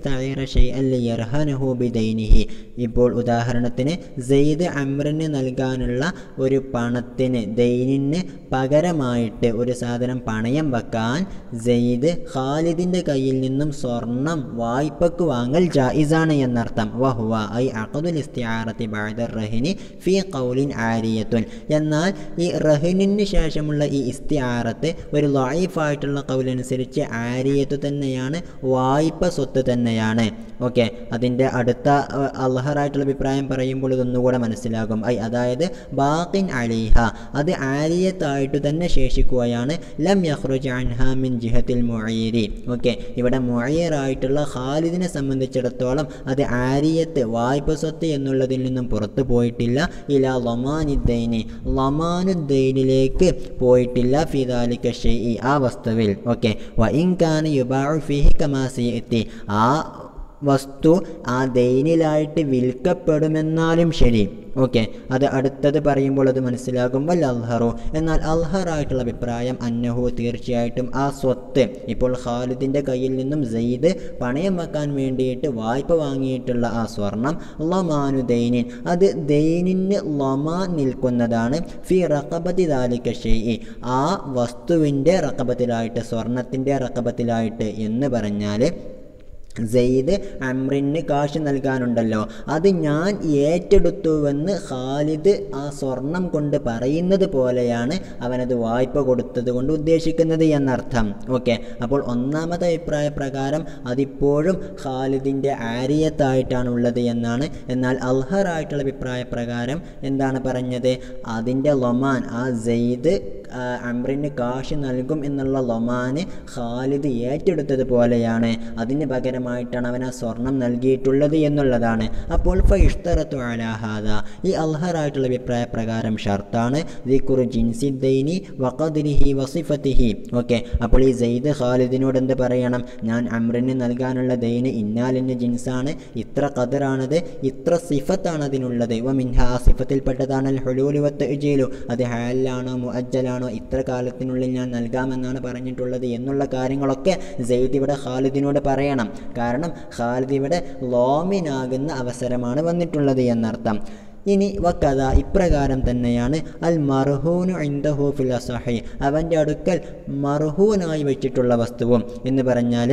ബിദൈനിഹി ഇപ്പോൾ ഉദാഹരണത്തിന് സെയ്ദ് അമ്രന് നൽകാനുള്ള ഒരു പണത്തിന് ദൈനിന് പകരമായിട്ട് ഒരു സാധനം പണയം വെക്കാൻ സെയ്ദ് ഖാലിദിൻ്റെ കയ്യിൽ നിന്നും സ്വർണം വായ്പക്ക് വാങ്ങൽ ജായിസാണ് എന്നർത്ഥം വഹുവ ഐ അഖദുൽ ഇസ്തിആറത്തി ബഅദ റഹിനി ഫീ ഖൗലിൻ ആരിയത്തുൻ എന്നാൽ ഈ റഹിനിന് ശേഷമുള്ള ഈ ഇസ്തിആറത്ത് ഒരു ലൈഫായിട്ടുള്ള കൗലനുസരിച്ച് ആരിയത്ത് തന്നെയാണ് വായ്പ സ്വത്ത് തന്നെയാണ് ഓക്കെ അതിൻ്റെ അടുത്ത അഹ്, അൽഹറായിട്ടുള്ള അഭിപ്രായം പറയുമ്പോൾ ഇതൊന്നുകൂടെ മനസ്സിലാകും ഐ അതായത് ബാക്കിൻ അലിഹ അത് ആരിയത്തായിട്ട് തന്നെ ശേഷിക്കുകയാണ് ലം യഖ്റുജ് അൻഹാ മിൻ ജിഹത്തിൽ മുഅയ്യിരി ഓക്കെ ഇവിടെ മുഅയ്യറായിട്ടുള്ള ഖാലിദിനെ സംബന്ധിച്ചിടത്തോളം അത് ആരിയത്ത് വായ്പ സ്വത്ത് എന്നുള്ളതിൽ നിന്നും പുറത്തു പോയിട്ടില്ല ഇല ലമാനുദ്ദൈനി ലമാനുദ്ദൈനിലേക്ക് പോയിട്ടില്ല ഫിദാലിക ഷെയ് ആ വസ്തുവിൽ ഓക്കെ വ ഇൻകാന യുബാഉ ഫിഹി കമാ സിയത്തി ആ വസ്തു ആ ദൈനിലായിട്ട് വിൽക്കപ്പെടുമെന്നാലും ശരി ഓക്കെ അത് അടുത്തത് പറയുമ്പോൾ അത് മനസ്സിലാകും വൽ അൽഹറു എന്നാൽ അൽഹറായിട്ടുള്ള അഭിപ്രായം അന്നഹു തീർച്ചയായിട്ടും ആ സ്വത്ത് ഇപ്പോൾ ഖാലിദിൻ്റെ കയ്യിൽ നിന്നും സെയ്ദ് പണയം വെക്കാൻ വേണ്ടിയിട്ട് വായ്പ വാങ്ങിയിട്ടുള്ള ആ സ്വർണം ലമാനു ദൈനിൻ അത് ദൈനിന് ലമാൻ നിൽക്കുന്നതാണ് ഫി റക്കബത്തി ദാലിക ഷെയ് ആ വസ്തുവിൻ്റെ റക്കബത്തിലായിട്ട് സ്വർണത്തിൻ്റെ റക്കബത്തിലായിട്ട് എന്ന് പറഞ്ഞാൽ സെയ്ദ് അമ്രിന് കാശ് നൽകാനുണ്ടല്ലോ അത് ഞാൻ ഏറ്റെടുത്തുവെന്ന് ഖാലിദ് ആ സ്വർണം കൊണ്ട് പറയുന്നത് പോലെയാണ് അവനത് വായ്പ കൊടുത്തത് കൊണ്ട് ഉദ്ദേശിക്കുന്നത് എന്നർത്ഥം ഓക്കെ അപ്പോൾ ഒന്നാമത്തെ അഭിപ്രായ പ്രകാരം അതിപ്പോഴും ഖാലിദിൻ്റെ ആരിയത്തായിട്ടാണ് ഉള്ളത് എന്നാണ് എന്നാൽ അൽഹറായിട്ടുള്ള അഭിപ്രായ പ്രകാരം എന്താണ് പറഞ്ഞത് അതിൻ്റെ ലൊമാൻ ആ സെയ്ദ് ആ, അമ്രിന് കാശ് നൽകും എന്നുള്ള ലൊമാന് ഖാലിദ് ഏറ്റെടുത്തത് പോലെയാണ് അതിന് പകരമായിട്ടാണ് അവൻ ആ സ്വർണം നൽകിയിട്ടുള്ളത് എന്നുള്ളതാണ് അപ്പോൾ ഫൈഷ്തറത്തു അലാഹാദ ഈ അൽഹറായിട്ടുള്ള അഭിപ്രായ പ്രകാരം ഷർത്താണ് ദിക്കുറു ജിൻസിദ്ദൈനി വഖദിരിഹി വസിഫത്തിഹി ഓക്കെ അപ്പോൾ ഈ സെയ്ദ് ഖാലിദിനോട് എന്ത് പറയണം ഞാൻ അമ്രിന് നൽകാനുള്ള ദൈന് ഇന്നാലിൻ്റെ ജിൻസാണ് ഇത്ര കതിറാണത് ഇത്ര സിഫത്താണ് അതിനുള്ളത് വ മിൻഹ ആ സിഫത്തിൽപ്പെട്ടതാണ് അൽ ഹുലൂലു വത്ത് ഇജീലു അത് ഹാലാണോ മുഅജ്ജലാണോ ഇത്ര കാലത്തിനുള്ളിൽ ഞാൻ നൽകാമെന്നാണ് പറഞ്ഞിട്ടുള്ളത് എന്നുള്ള കാര്യങ്ങളൊക്കെ സെയ്ദ് ഇവിടെ ഖാലിദിനോട് പറയണം കാരണം ഖാലിദ് ഇവിടെ ലോമിനാകുന്ന അവസരമാണ് വന്നിട്ടുള്ളത് എന്നർത്ഥം ഇനി വക്കഥ ഇപ്രകാരം തന്നെയാണ് അൽ മർഹൂനു ഇൻദഹു ഫിൽ അസഹി അവൻ്റെ അടുക്കൽ മർഹൂനായി വെച്ചിട്ടുള്ള വസ്തുവും എന്ന് പറഞ്ഞാൽ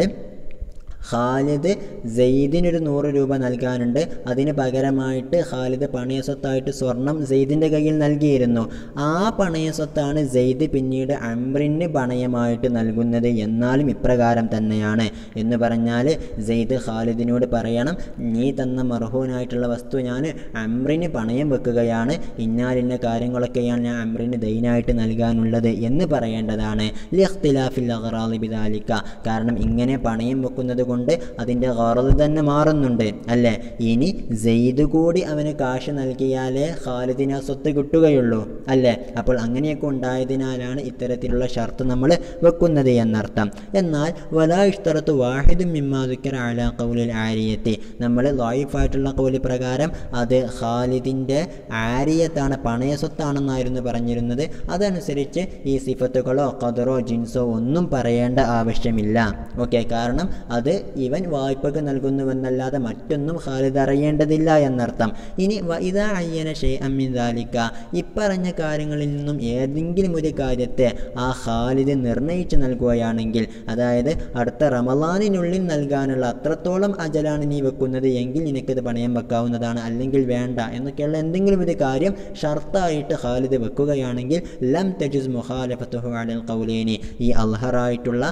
ഖാലിദ് സെയ്ദിനൊരു നൂറ് രൂപ നൽകാനുണ്ട് അതിന് പകരമായിട്ട് ഖാലിദ് പണയസ്വത്തായിട്ട് സ്വർണം സെയ്ദിൻ്റെ കയ്യിൽ നൽകിയിരുന്നു ആ പണയസ്വത്താണ് സെയ്ദ് പിന്നീട് അംറിന് പണയമായിട്ട് നൽകുന്നത് എന്നാലും ഇപ്രകാരം തന്നെയാണ് എന്ന് പറഞ്ഞാൽ സെയ്ദ് ഖാലിദിനോട് പറയണം നീ തന്ന മർഹൂനായിട്ടുള്ള വസ്തു ഞാൻ അംറിന് പണയം വെക്കുകയാണ് ഇന്നാലിന്ന കാര്യങ്ങളൊക്കെയാണ് ഞാൻ അംറിന് ദൈനായിട്ട് നൽകാനുള്ളത് എന്ന് പറയേണ്ടതാണ് ലിഖ്തിലാഫിൽ അഹ്റാലി ബിദാലിക്ക കാരണം ഇങ്ങനെ പണയം വെക്കുന്നത് കൊണ്ട് അതിൻ്റെ ഗറദ് തന്നെ മാറുന്നുണ്ട് അല്ലേ ഇനി സെയ്ദ് കൂടി അവന് കാശ് നൽകിയാലേ ഖാലിദിന് ആ സ്വത്ത് കിട്ടുകയുള്ളൂ അല്ലേ അപ്പോൾ അങ്ങനെയൊക്കെ ഉണ്ടായതിനാലാണ് ഇത്തരത്തിലുള്ള ഷർത്ത് നമ്മൾ വെക്കുന്നത് എന്നർത്ഥം എന്നാൽ വലാ ഇഷ്തറത്ത് വാഹിദും മിമ്മാദുക്കർ അല കൗലിൽ ആരിയത്തി നമ്മൾ ലോയിഫായിട്ടുള്ള കൗലി പ്രകാരം അത് ഖാലിദിൻ്റെ ആരിയത്താണ് പണയ സ്വത്താണെന്നായിരുന്നു പറഞ്ഞിരുന്നത് അതനുസരിച്ച് ഈ സിഫത്തുകളോ ഖദറോ ജിൻസോ ഒന്നും പറയേണ്ട ആവശ്യമില്ല ഓക്കെ കാരണം അത് ഇവൻ വായ്പക്ക് നൽകുന്നുവെന്നല്ലാതെ മറ്റൊന്നും ഖാലിദ് അറിയേണ്ടതില്ല എന്നർത്ഥം ഇനി വൈദ അയ്യന ഷെയ് അമ്മിദാലിക്ക ഇപ്പറഞ്ഞ കാര്യങ്ങളിൽ നിന്നും ഏതെങ്കിലും ഒരു കാര്യത്തെ ആ ഖാലിദ് നിർണയിച്ചു നൽകുകയാണെങ്കിൽ അതായത് അടുത്ത റമലാനിനുള്ളിൽ നൽകാനുള്ള അത്രത്തോളം അജലാണ് നീ വെക്കുന്നത് എങ്കിൽ നിനക്കത് പണയം വെക്കാവുന്നതാണ് അല്ലെങ്കിൽ വേണ്ട എന്നൊക്കെയുള്ള എന്തെങ്കിലും ഒരു കാര്യം ഷർത്തായിട്ട് ഖാലിദ് വെക്കുകയാണെങ്കിൽ ലം തജുസ് മുഖാലഫത്തുഹു അലൽ ഖൗലേനി ഈ അൽഹറായിട്ടുള്ള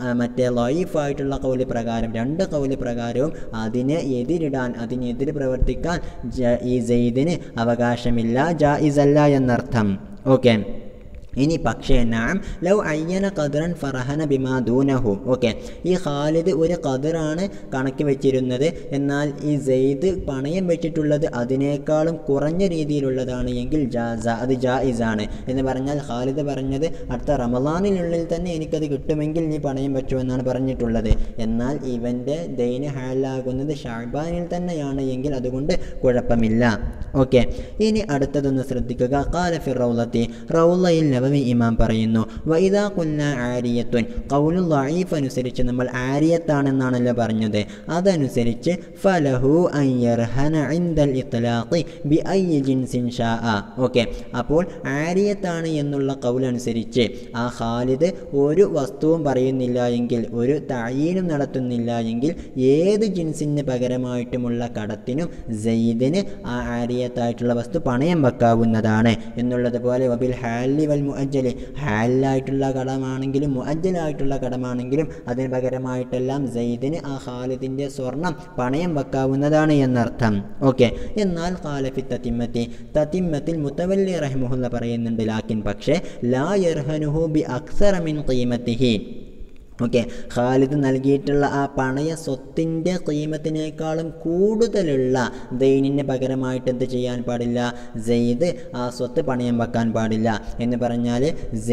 ആ, മറ്റേ ലൈഫായിട്ടുള്ള കൗല് പ്രകാരം രണ്ട് കൗല് പ്രകാരവും അതിനെ എതിരിടാൻ അതിനെതിര് പ്രവർത്തിക്കാൻ ജ- ഈ സെയ്ദിന് അവകാശമില്ല ജായിസല്ല എന്നർത്ഥം ഓക്കെ ഇനി പക്ഷേ നാം ലൗ അയ്യന ഖദറൻ ഫറഹന ബിമാ ദൂനഹു ഓക്കെ ഈ ഖാലിദ് ഒരു ഖദറാണ് കണക്ക് വെച്ചിരുന്നത് എന്നാൽ ഈ സെയ്ദ് പണയം വെച്ചിട്ടുള്ളത് അതിനേക്കാളും കുറഞ്ഞ രീതിയിലുള്ളതാണ് എങ്കിൽ ജാസ അത് ജായിസാണ് എന്ന് പറഞ്ഞാൽ ഖാലിദ് പറഞ്ഞത് അടുത്ത റമദാനിനുള്ളിൽ തന്നെ എനിക്കത് കിട്ടുമെങ്കിൽ നീ പണയം വെച്ചു എന്നാണ് പറഞ്ഞിട്ടുള്ളത് എന്നാൽ ഇവൻ്റെ ദൈന ഹാലാകുന്നത് ഷാബാനിൽ തന്നെയാണ് എങ്കിൽ അതുകൊണ്ട് കുഴപ്പമില്ല ഓക്കെ ഇനി അടുത്തതൊന്ന് ശ്രദ്ധിക്കുക കാല ഫിർ റൗലത്തി റൗലയിൽ നബവി ഇമാം പറയുന്നു വൈദാ കുന്ന ആരിയത്തുൻ കൗലു ലൈഫ് അനുസരിച്ച് നമ്മൾ ആരിയത്താണെന്നാണല്ലോ പറഞ്ഞത് അതനുസരിച്ച് ഫലഹു അയ്യർഹന ഇൻദൽ ഇത്ലാഖി ബി ഐ ജിൻസിൻ ഷാ ഓക്കെ അപ്പോൾ ആരിയത്താണ് എന്നുള്ള കൗലനുസരിച്ച് ആ ഖാലിദ് ഒരു വസ്തുവും പറയുന്നില്ല എങ്കിൽ ഒരു തായീനും നടത്തുന്നില്ല എങ്കിൽ ഏത് ജിൻസിന് പകരമായിട്ടുമുള്ള കടത്തിനും സെയ്ദിന് ആ ആരിയത്തായിട്ടുള്ള വസ്തു പണയം വെക്കാവുന്നതാണ് എന്നുള്ളത് പോലെ വബിൽ ഹാലി വൽ മുഅജ്ജലി ഹാലായിട്ടുള്ള കടമാണെങ്കിലും മുഅജ്ജലായിട്ടുള്ള കടമാണെങ്കിലും അതിന് പകരമായിട്ടെല്ലാം സെയ്ദിന് ആ ഖാലിദിൻ്റെ സ്വർണം പണയം വെക്കാവുന്നതാണ് എന്നർത്ഥം ഓക്കെ എന്നാൽ ഖാലഫി തത്തിമ്മത്തി തത്തിമ്മത്തിൽ മുത്തവല്ലി റഹ്മുല്ല പറയുന്നുണ്ട് ലാക്കിൻ പക്ഷേ ലാ യർഹനുഹു ബി അക്സറ മിൻ ഖീമത്തിഹി ഓക്കെ ഖാലിദ് നൽകിയിട്ടുള്ള ആ പണയ സ്വത്തിൻ്റെ കീമത്തിനേക്കാളും കൂടുതലുള്ള ദൈനിന് പകരമായിട്ട് എന്ത് ചെയ്യാൻ പാടില്ല സെയ്ദ് ആ സ്വത്ത് പണയം വെക്കാൻ പാടില്ല എന്ന് പറഞ്ഞാൽ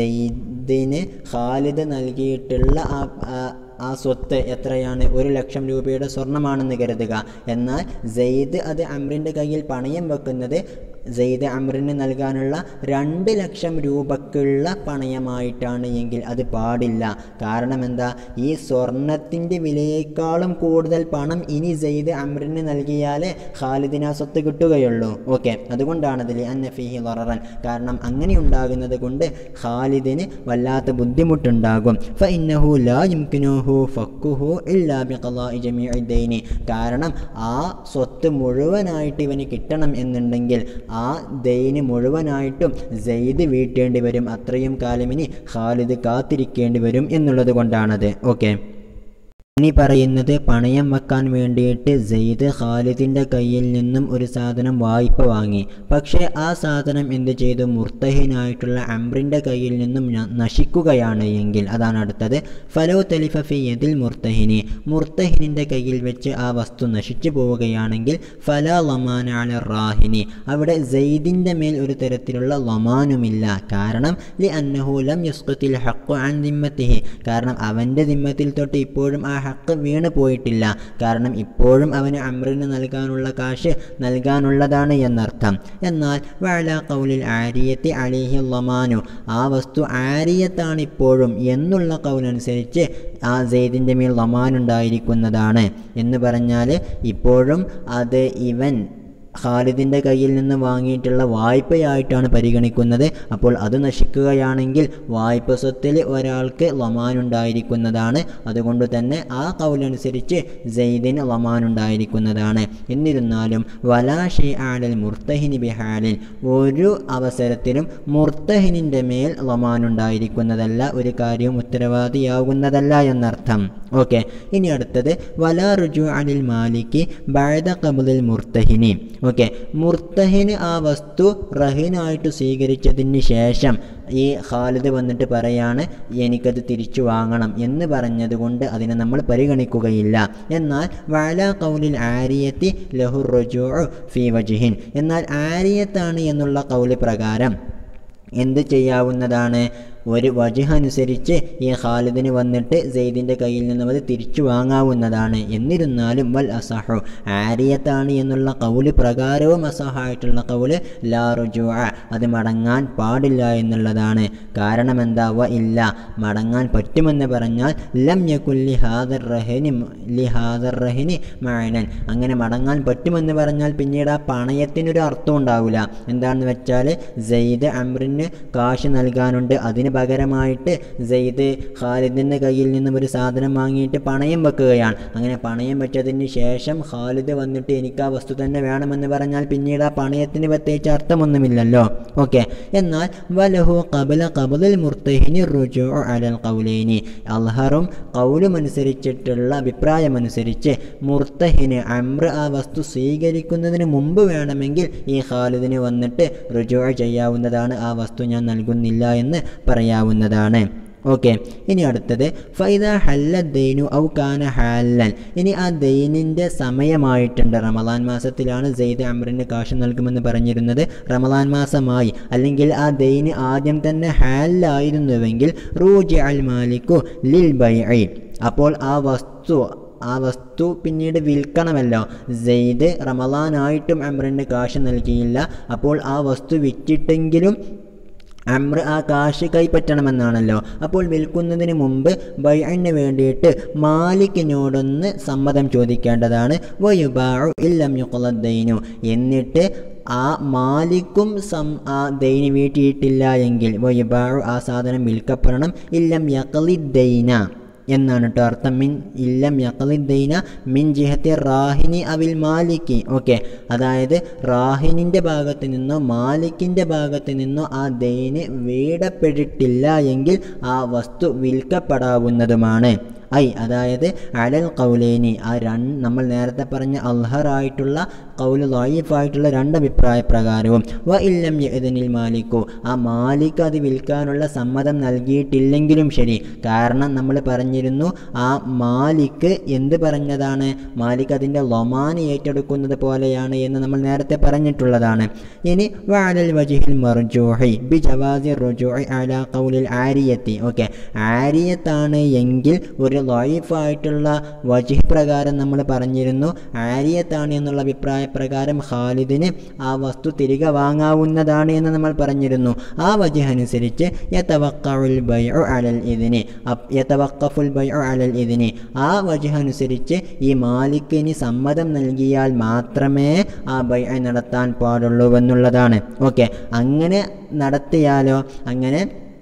സെയ്ദിന് ഖാലിദ് നൽകിയിട്ടുള്ള ആ ആ- ആ സ്വത്ത് എത്രയാണ് ഒരു ലക്ഷം രൂപയുടെ സ്വർണ്ണമാണെന്ന് കരുതുക എന്നാൽ സെയ്ദ് അത് അമ്രിൻ്റെ കയ്യിൽ പണയം വെക്കുന്നത് സെയ്ദ് അമ്രിന് നൽകാനുള്ള രണ്ട് ലക്ഷം രൂപക്കുള്ള പണയമായിട്ടാണ് എങ്കിൽ അത് പാടില്ല കാരണം എന്താ ഈ സ്വർണത്തിൻ്റെ വിലയേക്കാളും കൂടുതൽ പണം ഇനി സെയ്ദ് അമ്രിന് നൽകിയാലേ ഖാലിദിന് ആ സ്വത്ത് കിട്ടുകയുള്ളൂ ഓക്കെ അതുകൊണ്ടാണ് അതിൽ അന്നഫിഹി ലററൻ കാരണം അങ്ങനെ ഉണ്ടാകുന്നത് കൊണ്ട് ഖാലിദിന് വല്ലാത്ത ബുദ്ധിമുട്ടുണ്ടാകും ഫ ഇന്നഹു ലാ യുംകിനുഹു ഫക്കുഹു ഇല്ലാ ബിഖലാഇ ജമീഇ ദൈനി കാരണം ആ സ്വത്ത് മുഴുവനായിട്ട് ഇവന് കിട്ടണം എന്നുണ്ടെങ്കിൽ ആ ദൈന് മുഴുവനായിട്ടും സെയ്ദ് വീട്ടേണ്ടി വരും അത്രയും കാലം ഇനി ഖാലിദ് കാത്തിരിക്കേണ്ടി വരും എന്നുള്ളത് കൊണ്ടാണത് ഓക്കെ ഇനി പറയുന്നത് പണയം വെക്കാൻ വേണ്ടിയിട്ട് സെയ്ദ് ഖാലിദിൻ്റെ കയ്യിൽ നിന്നും ഒരു സാധനം വായ്പ വാങ്ങി പക്ഷേ ആ സാധനം എന്ത് ചെയ്തു മുർത്തഹിനായിട്ടുള്ള അംറിൻ്റെ കയ്യിൽ നിന്നും ന- നശിക്കുകയാണ് എങ്കിൽ അതാണ് അടുത്തത് ഫലോ തലിഫ ഫി യദിൽ മുർത്തഹിനി മുർത്തഹിനിൻ്റെ കയ്യിൽ വെച്ച് ആ വസ്തു നശിച്ചു പോവുകയാണെങ്കിൽ ഫല ലമാന അല റാഹിനി അവിടെ സെയ്ദിൻ്റെ മേൽ ഒരു തരത്തിലുള്ള ലമാനുമില്ല കാരണം ലി അന്നഹു ലം യുസ്ഖത്തിൽ ഹഖു അൻ ദിമ്മത്തിഹി കാരണം അവൻ്റെ ദിമ്മത്തിൽ തൊട്ട് ഇപ്പോഴും ആ ഹക്ക് വീണ് പോയിട്ടില്ല കാരണം ഇപ്പോഴും അവന് അമ്രിന് നൽകാനുള്ള കാശ് നൽകാനുള്ളതാണ് എന്നർത്ഥം എന്നാൽ വഅല കൗലിൽ ആരിയത്തി അലിഹി ലമാനു ആ വസ്തു ആരിയത്താണ് ഇപ്പോഴും എന്നുള്ള കൗലനുസരിച്ച് ആ സെയ്ദിൻ്റെ മേൽ ലമാനുണ്ടായിരിക്കുന്നതാണ് എന്ന് പറഞ്ഞാൽ ഇപ്പോഴും അത് ഇവൻ ഖാലിദിൻ്റെ കയ്യിൽ നിന്ന് വാങ്ങിയിട്ടുള്ള വായ്പയായിട്ടാണ് പരിഗണിക്കുന്നത് അപ്പോൾ അത് നശിക്കുകയാണെങ്കിൽ വായ്പ സ്വത്തിൽ ഒരാൾക്ക് ലമാനുണ്ടായിരിക്കുന്നതാണ് അതുകൊണ്ട് തന്നെ ആ കൗലനുസരിച്ച് സെയ്ദിന് ലമാനുണ്ടായിരിക്കുന്നതാണ് എന്നിരുന്നാലും വലാഷി ആലൽ മുർത്തഹിനി ബിഹാലിൽ ഒരു അവസരത്തിലും മുർത്തഹിനിൻ്റെ മേൽ ലമാനുണ്ടായിരിക്കുന്നതല്ല ഒരു കാര്യവും ഉത്തരവാദിയാകുന്നതല്ല എന്നർത്ഥം ഓക്കെ ഇനി അടുത്തത് വലാ റുജു അനിൽ മാലിക്ക് ബഴത കബുലിൽ മുർത്തഹിനി ഓക്കെ മുർത്തഹിന് ആ വസ്തു റഹിനായിട്ട് സ്വീകരിച്ചതിന് ശേഷം ഈ ഖാലിദ് വന്നിട്ട് പറയാണ് എനിക്കത് തിരിച്ചു വാങ്ങണം എന്ന് പറഞ്ഞതുകൊണ്ട് അതിനെ നമ്മൾ പരിഗണിക്കുകയില്ല എന്നാൽ വാല കൗലിൽ ആരിയത്തി ലഹുർ റുജു ഫി വജിഹിൻ എന്നാൽ ആരിയത്താണ് എന്നുള്ള കൗല് പ്രകാരം എന്ത് ചെയ്യാവുന്നതാണ് ഒരു വജഹ് അനുസരിച്ച് ഈ ഖാലിദിന് വന്നിട്ട് സെയ്ദിൻ്റെ കയ്യിൽ നിന്നും അത് തിരിച്ചു വാങ്ങാവുന്നതാണ് എന്നിരുന്നാലും വൽ അസഹു ആരിയത്താണ് എന്നുള്ള കൗല് പ്രകാരവും അസഹായിട്ടുള്ള കൗല് ലാ റുജു അത് മടങ്ങാൻ പാടില്ല എന്നുള്ളതാണ് കാരണം എന്താ വ ഇല്ല മടങ്ങാൻ പറ്റുമെന്ന് പറഞ്ഞാൽ ലം യകുല്ലി ഹാദർ റഹനി ലി ഹാദർ റഹിനി മായനൻ അങ്ങനെ മടങ്ങാൻ പറ്റുമെന്ന് പറഞ്ഞാൽ പിന്നീട് ആ പണയത്തിനൊരു അർത്ഥം ഉണ്ടാവില്ല എന്താണെന്ന് വെച്ചാൽ സെയ്ദ് അമ്രിന് കാശ് നൽകാനുണ്ട് അതിന് പകരമായിട്ട് സെയ്ദ് ഖാലിദിൻ്റെ കയ്യിൽ നിന്നും ഒരു സാധനം വാങ്ങിയിട്ട് പണയം വെക്കുകയാണ് അങ്ങനെ പണയം വെച്ചതിന് ശേഷം ഖാലിദ് വന്നിട്ട് എനിക്ക് ആ വസ്തു തന്നെ വേണമെന്ന് പറഞ്ഞാൽ പിന്നീട് ആ പണയത്തിന് പ്രത്യേകിച്ച് അർത്ഥമൊന്നുമില്ലല്ലോ ഓക്കെ എന്നാൽ വലഹു കബല കബുൽ മുർത്തഹിനി റുജു അലൽ കൗലൈനി അൽഹറും കൗലും അനുസരിച്ചിട്ടുള്ള അഭിപ്രായമനുസരിച്ച് മുർത്തഹിന് അമ്ര ആ വസ്തു സ്വീകരിക്കുന്നതിന് മുമ്പ് വേണമെങ്കിൽ ഈ ഖാലിദിന് വന്നിട്ട് റുജു ചെയ്യാവുന്നതാണ് ആ വസ്തു ഞാൻ നൽകുന്നില്ല എന്ന് പറയാവുന്നതാണ് ഓക്കെ ഇനി അടുത്തത് ഫൈദ ഹല്ല ദൈനു ഔ കാന ഹാലൻ ഇനി ആ ദൈനിൻ്റെ സമയമായിട്ടുണ്ട് റമദാൻ മാസത്തിലാണ് സെയ്ദ് അമ്രിന് കാശ് നൽകുമെന്ന് പറഞ്ഞിരുന്നത് റമദാൻ മാസമായി അല്ലെങ്കിൽ ആ ദൈന് ആദ്യം തന്നെ ഹാലായിരുന്നുവെങ്കിൽ റൂജി അൽ മാലിക്കു ലിൽ ബൈ അപ്പോൾ ആ വസ്തു ആ വസ്തു പിന്നീട് വിൽക്കണമല്ലോ സെയ്ദ് റമദാനായിട്ടും അമ്രിന് കാശ് നൽകിയില്ല അപ്പോൾ ആ വസ്തു വിറ്റിട്ടെങ്കിലും അമ്ര ആ കാശ് കൈപ്പറ്റണമെന്നാണല്ലോ അപ്പോൾ വിൽക്കുന്നതിന് മുമ്പ് ബൈഅന് വേണ്ടിയിട്ട് മാലിക്കിനോടൊന്ന് സമ്മതം ചോദിക്കേണ്ടതാണ് വയുബാഉ ഇല്ലം യുഖലദ്ദൈനു എന്നിട്ട് ആ മാലിക്കും സം ആ ദൈന് വീട്ടിയിട്ടില്ല എങ്കിൽ വയുബാഉ ആ സാധനം വിൽക്കപ്പെടണം ഇല്ലം യഖലിദ്ദൈന എന്നാണ് കേട്ടോ അർത്ഥം മിൻ ഇല്ലം യഖലിദ്ദൈന മിൻ ജിഹത്തി റാഹിനി അവിൽ മാലിക്കി ഓക്കെ അതായത് റാഹിനിൻ്റെ ഭാഗത്ത് നിന്നോ മാലിക്കിൻ്റെ ഭാഗത്ത് നിന്നോ ആ ദൈന് വീടപ്പെട്ടിട്ടില്ല എങ്കിൽ ആ വസ്തു വിൽക്കപ്പെടാവുന്നതുമാണ് ഐ അതായത് അലൽ കൗലേനി ആ രണ്ട് നമ്മൾ നേരത്തെ പറഞ്ഞ അൽഹറായിട്ടുള്ള കൗല് ലൈഫായിട്ടുള്ള രണ്ട് അഭിപ്രായ പ്രകാരവും വ ഇല്ലം യദിനിൽ മാലിക്കു ആ മാലിക് അത് വിൽക്കാനുള്ള സമ്മതം നൽകിയിട്ടില്ലെങ്കിലും ശരി കാരണം നമ്മൾ പറഞ്ഞിരുന്നു ആ മാലിക്ക് എന്ത് പറഞ്ഞതാണ് മാലിക് അതിൻ്റെ ലൊമാന് ഏറ്റെടുക്കുന്നത് പോലെയാണ് എന്ന് നമ്മൾ നേരത്തെ പറഞ്ഞിട്ടുള്ളതാണ് ഇനി വാലൽ വജിഹിൽ മർജൂഹി ബി ജവാസി റുജൂഹി അല കൗലിൽ ആരിയത്തി ഓക്കെ ആരിയത്താണ് എങ്കിൽ ഒരു ലൈഫായിട്ടുള്ള വജിഹ് പ്രകാരം നമ്മൾ പറഞ്ഞിരുന്നു ആരിയത്താണ് എന്നുള്ള അഭിപ്രായ പ്രകാരം ഖാലിദിന് ആ വസ്തു തിരികെ വാങ്ങാവുന്നതാണ് എന്ന് നമ്മൾ പറഞ്ഞിരുന്നു ആ വജിഹ് അനുസരിച്ച് യതവക്കഉൽ ബൈഉ അലൽ ഇതിന് യതവക്കഫുൽ ബൈഉ അലൽ ഇതിന് ആ വജിഹ് അനുസരിച്ച് ഈ മാലിക്കിന് സമ്മതം നൽകിയാൽ മാത്രമേ ആ ബൈ നടത്താൻ പാടുള്ളൂ എന്നുള്ളതാണ് ഓക്കെ അങ്ങനെ നടത്തിയാലോ അങ്ങനെ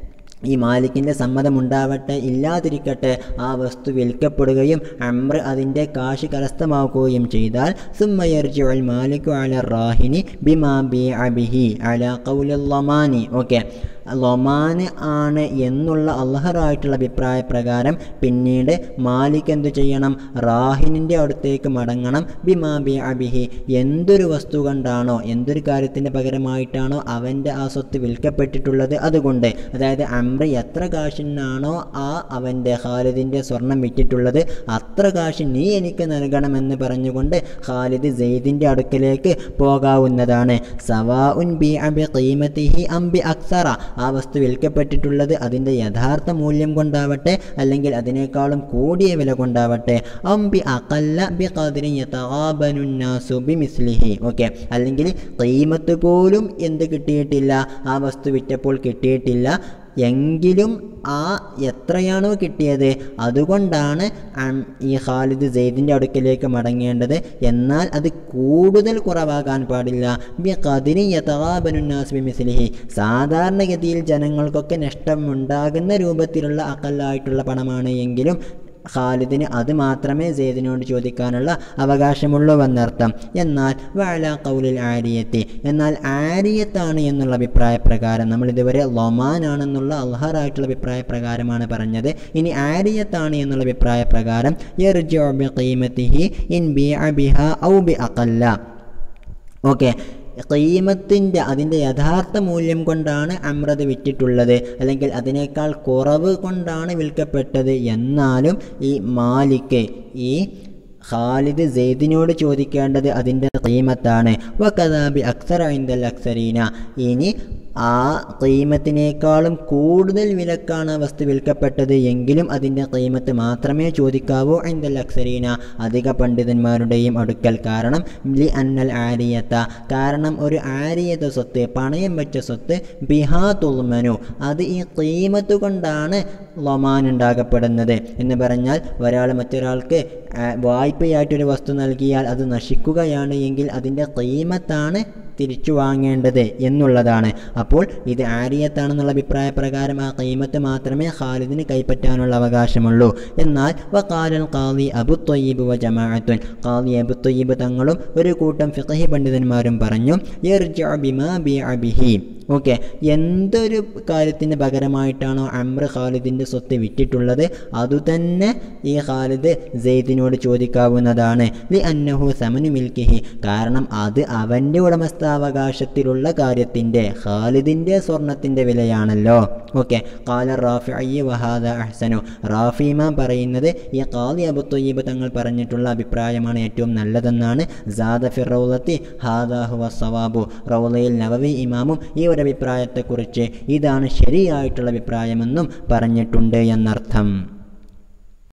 ഈ മാലിക്കിൻ്റെ സമ്മതമുണ്ടാവട്ടെ ഇല്ലാതിരിക്കട്ടെ ആ വസ്തു വിൽക്കപ്പെടുകയും അമ്ര അതിൻ്റെ കാശ് കരസ്ഥമാക്കുകയും ചെയ്താൽ സുമ്മയർജുൽ മാലിക്കു അല റാഹിനി ബിമാ ബി അബിഹി അല കൗലമാനി ഓക്കെ ലൊമാന് ആണ് എന്നുള്ള അള്ളഹറായിട്ടുള്ള അഭിപ്രായ പ്രകാരം പിന്നീട് മാലിക് എന്തു ചെയ്യണം റാഹിനിൻ്റെ അടുത്തേക്ക് മടങ്ങണം ബിമാ ബി അബിഹി എന്തൊരു വസ്തു കൊണ്ടാണോ എന്തൊരു കാര്യത്തിൻ്റെ പകരമായിട്ടാണോ അവൻ്റെ ആ സ്വത്ത് വിൽക്കപ്പെട്ടിട്ടുള്ളത് അതുകൊണ്ട് അതായത് അമ്ര എത്ര കാശിനാണോ ആ അവൻ്റെ ഖാലിദിൻ്റെ സ്വർണം വിറ്റിട്ടുള്ളത് അത്ര കാശ് നീ എനിക്ക് നൽകണമെന്ന് പറഞ്ഞുകൊണ്ട് ഖാലിദ് സെയ്ദിൻ്റെ അടുക്കലേക്ക് പോകാവുന്നതാണ് സവാ ഉൻ ബി അബി ഖീമത്തിഹി അംബി അക്സറ ആ വസ്തു വിൽക്കപ്പെട്ടിട്ടുള്ളത് അതിൻ്റെ യഥാർത്ഥ മൂല്യം കൊണ്ടാവട്ടെ അല്ലെങ്കിൽ അതിനേക്കാളും കൂടിയ വില കൊണ്ടാവട്ടെ അംബി അകല്ല ബി ഖദ്രി യതഗാബനുന്നാസു ബി മിസ്ലിഹി ഓക്കെ അല്ലെങ്കിൽ ഖീമത്ത് പോലും എന്ത് കിട്ടിയിട്ടില്ല ആ വസ്തു വിറ്റപ്പോൾ കിട്ടിയിട്ടില്ല എങ്കിലും ആ എത്രയാണോ കിട്ടിയത് അതുകൊണ്ടാണ് ഈ ഖാലിദ് സെയ്ദിൻ്റെ അടുക്കലേക്ക് മടങ്ങേണ്ടത് എന്നാൽ അത് കൂടുതൽ കുറവാകാൻ പാടില്ല ബി കതിരി യഥാബനുന്നാസ് ബി മിസ്ലിഹി സാധാരണഗതിയിൽ ജനങ്ങൾക്കൊക്കെ നഷ്ടമുണ്ടാകുന്ന രൂപത്തിലുള്ള അക്കല്ലായിട്ടുള്ള പണമാണ് എങ്കിലും ഖാലിദിന് അത് മാത്രമേ സെയ്ദിനോട് ചോദിക്കാനുള്ള അവകാശമുള്ളൂവെന്നർത്ഥം എന്നാൽ വാല കൗലിൽ ആരിയത്തി എന്നാൽ ആരിയത്താണ് എന്നുള്ള അഭിപ്രായ പ്രകാരം നമ്മൾ ഇതുവരെ ലൊമാനാണെന്നുള്ള അൽഹറായിട്ടുള്ള അഭിപ്രായ പ്രകാരമാണ് പറഞ്ഞത് ഇനി ആരിയത്താണ് എന്നുള്ള അഭിപ്രായ പ്രകാരം യർജു ബി ഖീമത്തിഹി ഇൻ ബി ബിഹ ഔ ബി അഖല്ല ഓക്കെ കീമത്തിൻ്റെ അതിൻ്റെ യഥാർത്ഥ മൂല്യം കൊണ്ടാണ് അമ്രത് വിറ്റിട്ടുള്ളത് അല്ലെങ്കിൽ അതിനേക്കാൾ കുറവ് കൊണ്ടാണ് വിൽക്കപ്പെട്ടത് എന്നാലും ഈ മാലിക്ക് ഈ ഖാലിദ് സെയ്ദിനോട് ചോദിക്കേണ്ടത് അതിൻ്റെ കീമത്താണ് വക്കദാബി അക്സർ ഐന്ദൽ അക്സരീന ഇനി ആ കീമത്തിനേക്കാളും കൂടുതൽ വിലക്കാണ് ആ വസ്തു വിൽക്കപ്പെട്ടത് എങ്കിലും അതിൻ്റെ കീമത്ത് മാത്രമേ ചോദിക്കാവൂ ഐന്ദൽ അക്സരീന അധിക പണ്ഡിതന്മാരുടെയും അടുക്കൽ കാരണം ലി അന്നൽ ആരിയത്ത കാരണം ഒരു ആരിയത സ്വത്ത് പണയം വെച്ച സ്വത്ത് ബിഹാ തുൽമനു അത് ഈ കീമത്ത് കൊണ്ടാണ് ലൊമാൻ ഉണ്ടാകപ്പെടുന്നത് എന്ന് പറഞ്ഞാൽ ഒരാൾ മറ്റൊരാൾക്ക് വായ്പയായിട്ടൊരു വസ്തു നൽകിയാൽ അത് നശിക്കുകയാണ് എങ്കിൽ അതിൻ്റെ കീമത്താണ് തിരിച്ചു വാങ്ങേണ്ടത് എന്നുള്ളതാണ് അപ്പോൾ ഇത് ആരിയത്താണെന്നുള്ള അഭിപ്രായ പ്രകാരം ആ കൈമത്ത് മാത്രമേ ഖാലിദിന് കൈപ്പറ്റാനുള്ള അവകാശമുള്ളൂ എന്നാൽ വക്കാലൽ ഖാദി അബു തൊയ്യബ് വ ജമാഅത്തുൻ ഖാദി അബു തൊയ്യബ് തങ്ങളും ഒരു കൂട്ടം ഫിഖഹി പണ്ഡിതന്മാരും പറഞ്ഞു യർജിഉ ബിമാ ബിഅ ബിഹി ഓക്കെ എന്തൊരു കാര്യത്തിന് പകരമായിട്ടാണോ അമ്ര ഖാലിദിൻ്റെ സ്വത്ത് വിറ്റിട്ടുള്ളത് അതുതന്നെ ഈ ഖാലിദ് സെയ്ദിനോട് ചോദിക്കാവുന്നതാണ് ലി അന്നഹു സമനു മിൽക്കിഹി കാരണം അത് അവൻ്റെ ഉടമസ്ഥാവകാശത്തിലുള്ള കാര്യത്തിൻ്റെ ഖാലിദിൻ്റെ സ്വർണത്തിൻ്റെ വിലയാണല്ലോ ഓക്കെ കാല റാഫി വഹാദ അഹ്സനു റാഫിമാൻ പറയുന്നത് ഈ ഖാദി അബു തൊയ്യബ് തങ്ങൾ പറഞ്ഞിട്ടുള്ള അഭിപ്രായമാണ് ഏറ്റവും നല്ലതെന്നാണ് സാദ ഫിർ റൗലത്തി ഹാദാഹു വസവാബു റൗലയിൽ നവവി ഇമാമും ഈ ഒരു അഭിപ്രായത്തെക്കുറിച്ച് ഇതാണ് ശരിയായിട്ടുള്ള അഭിപ്രായമെന്നും പറഞ്ഞിട്ടുണ്ട് എന്നർത്ഥം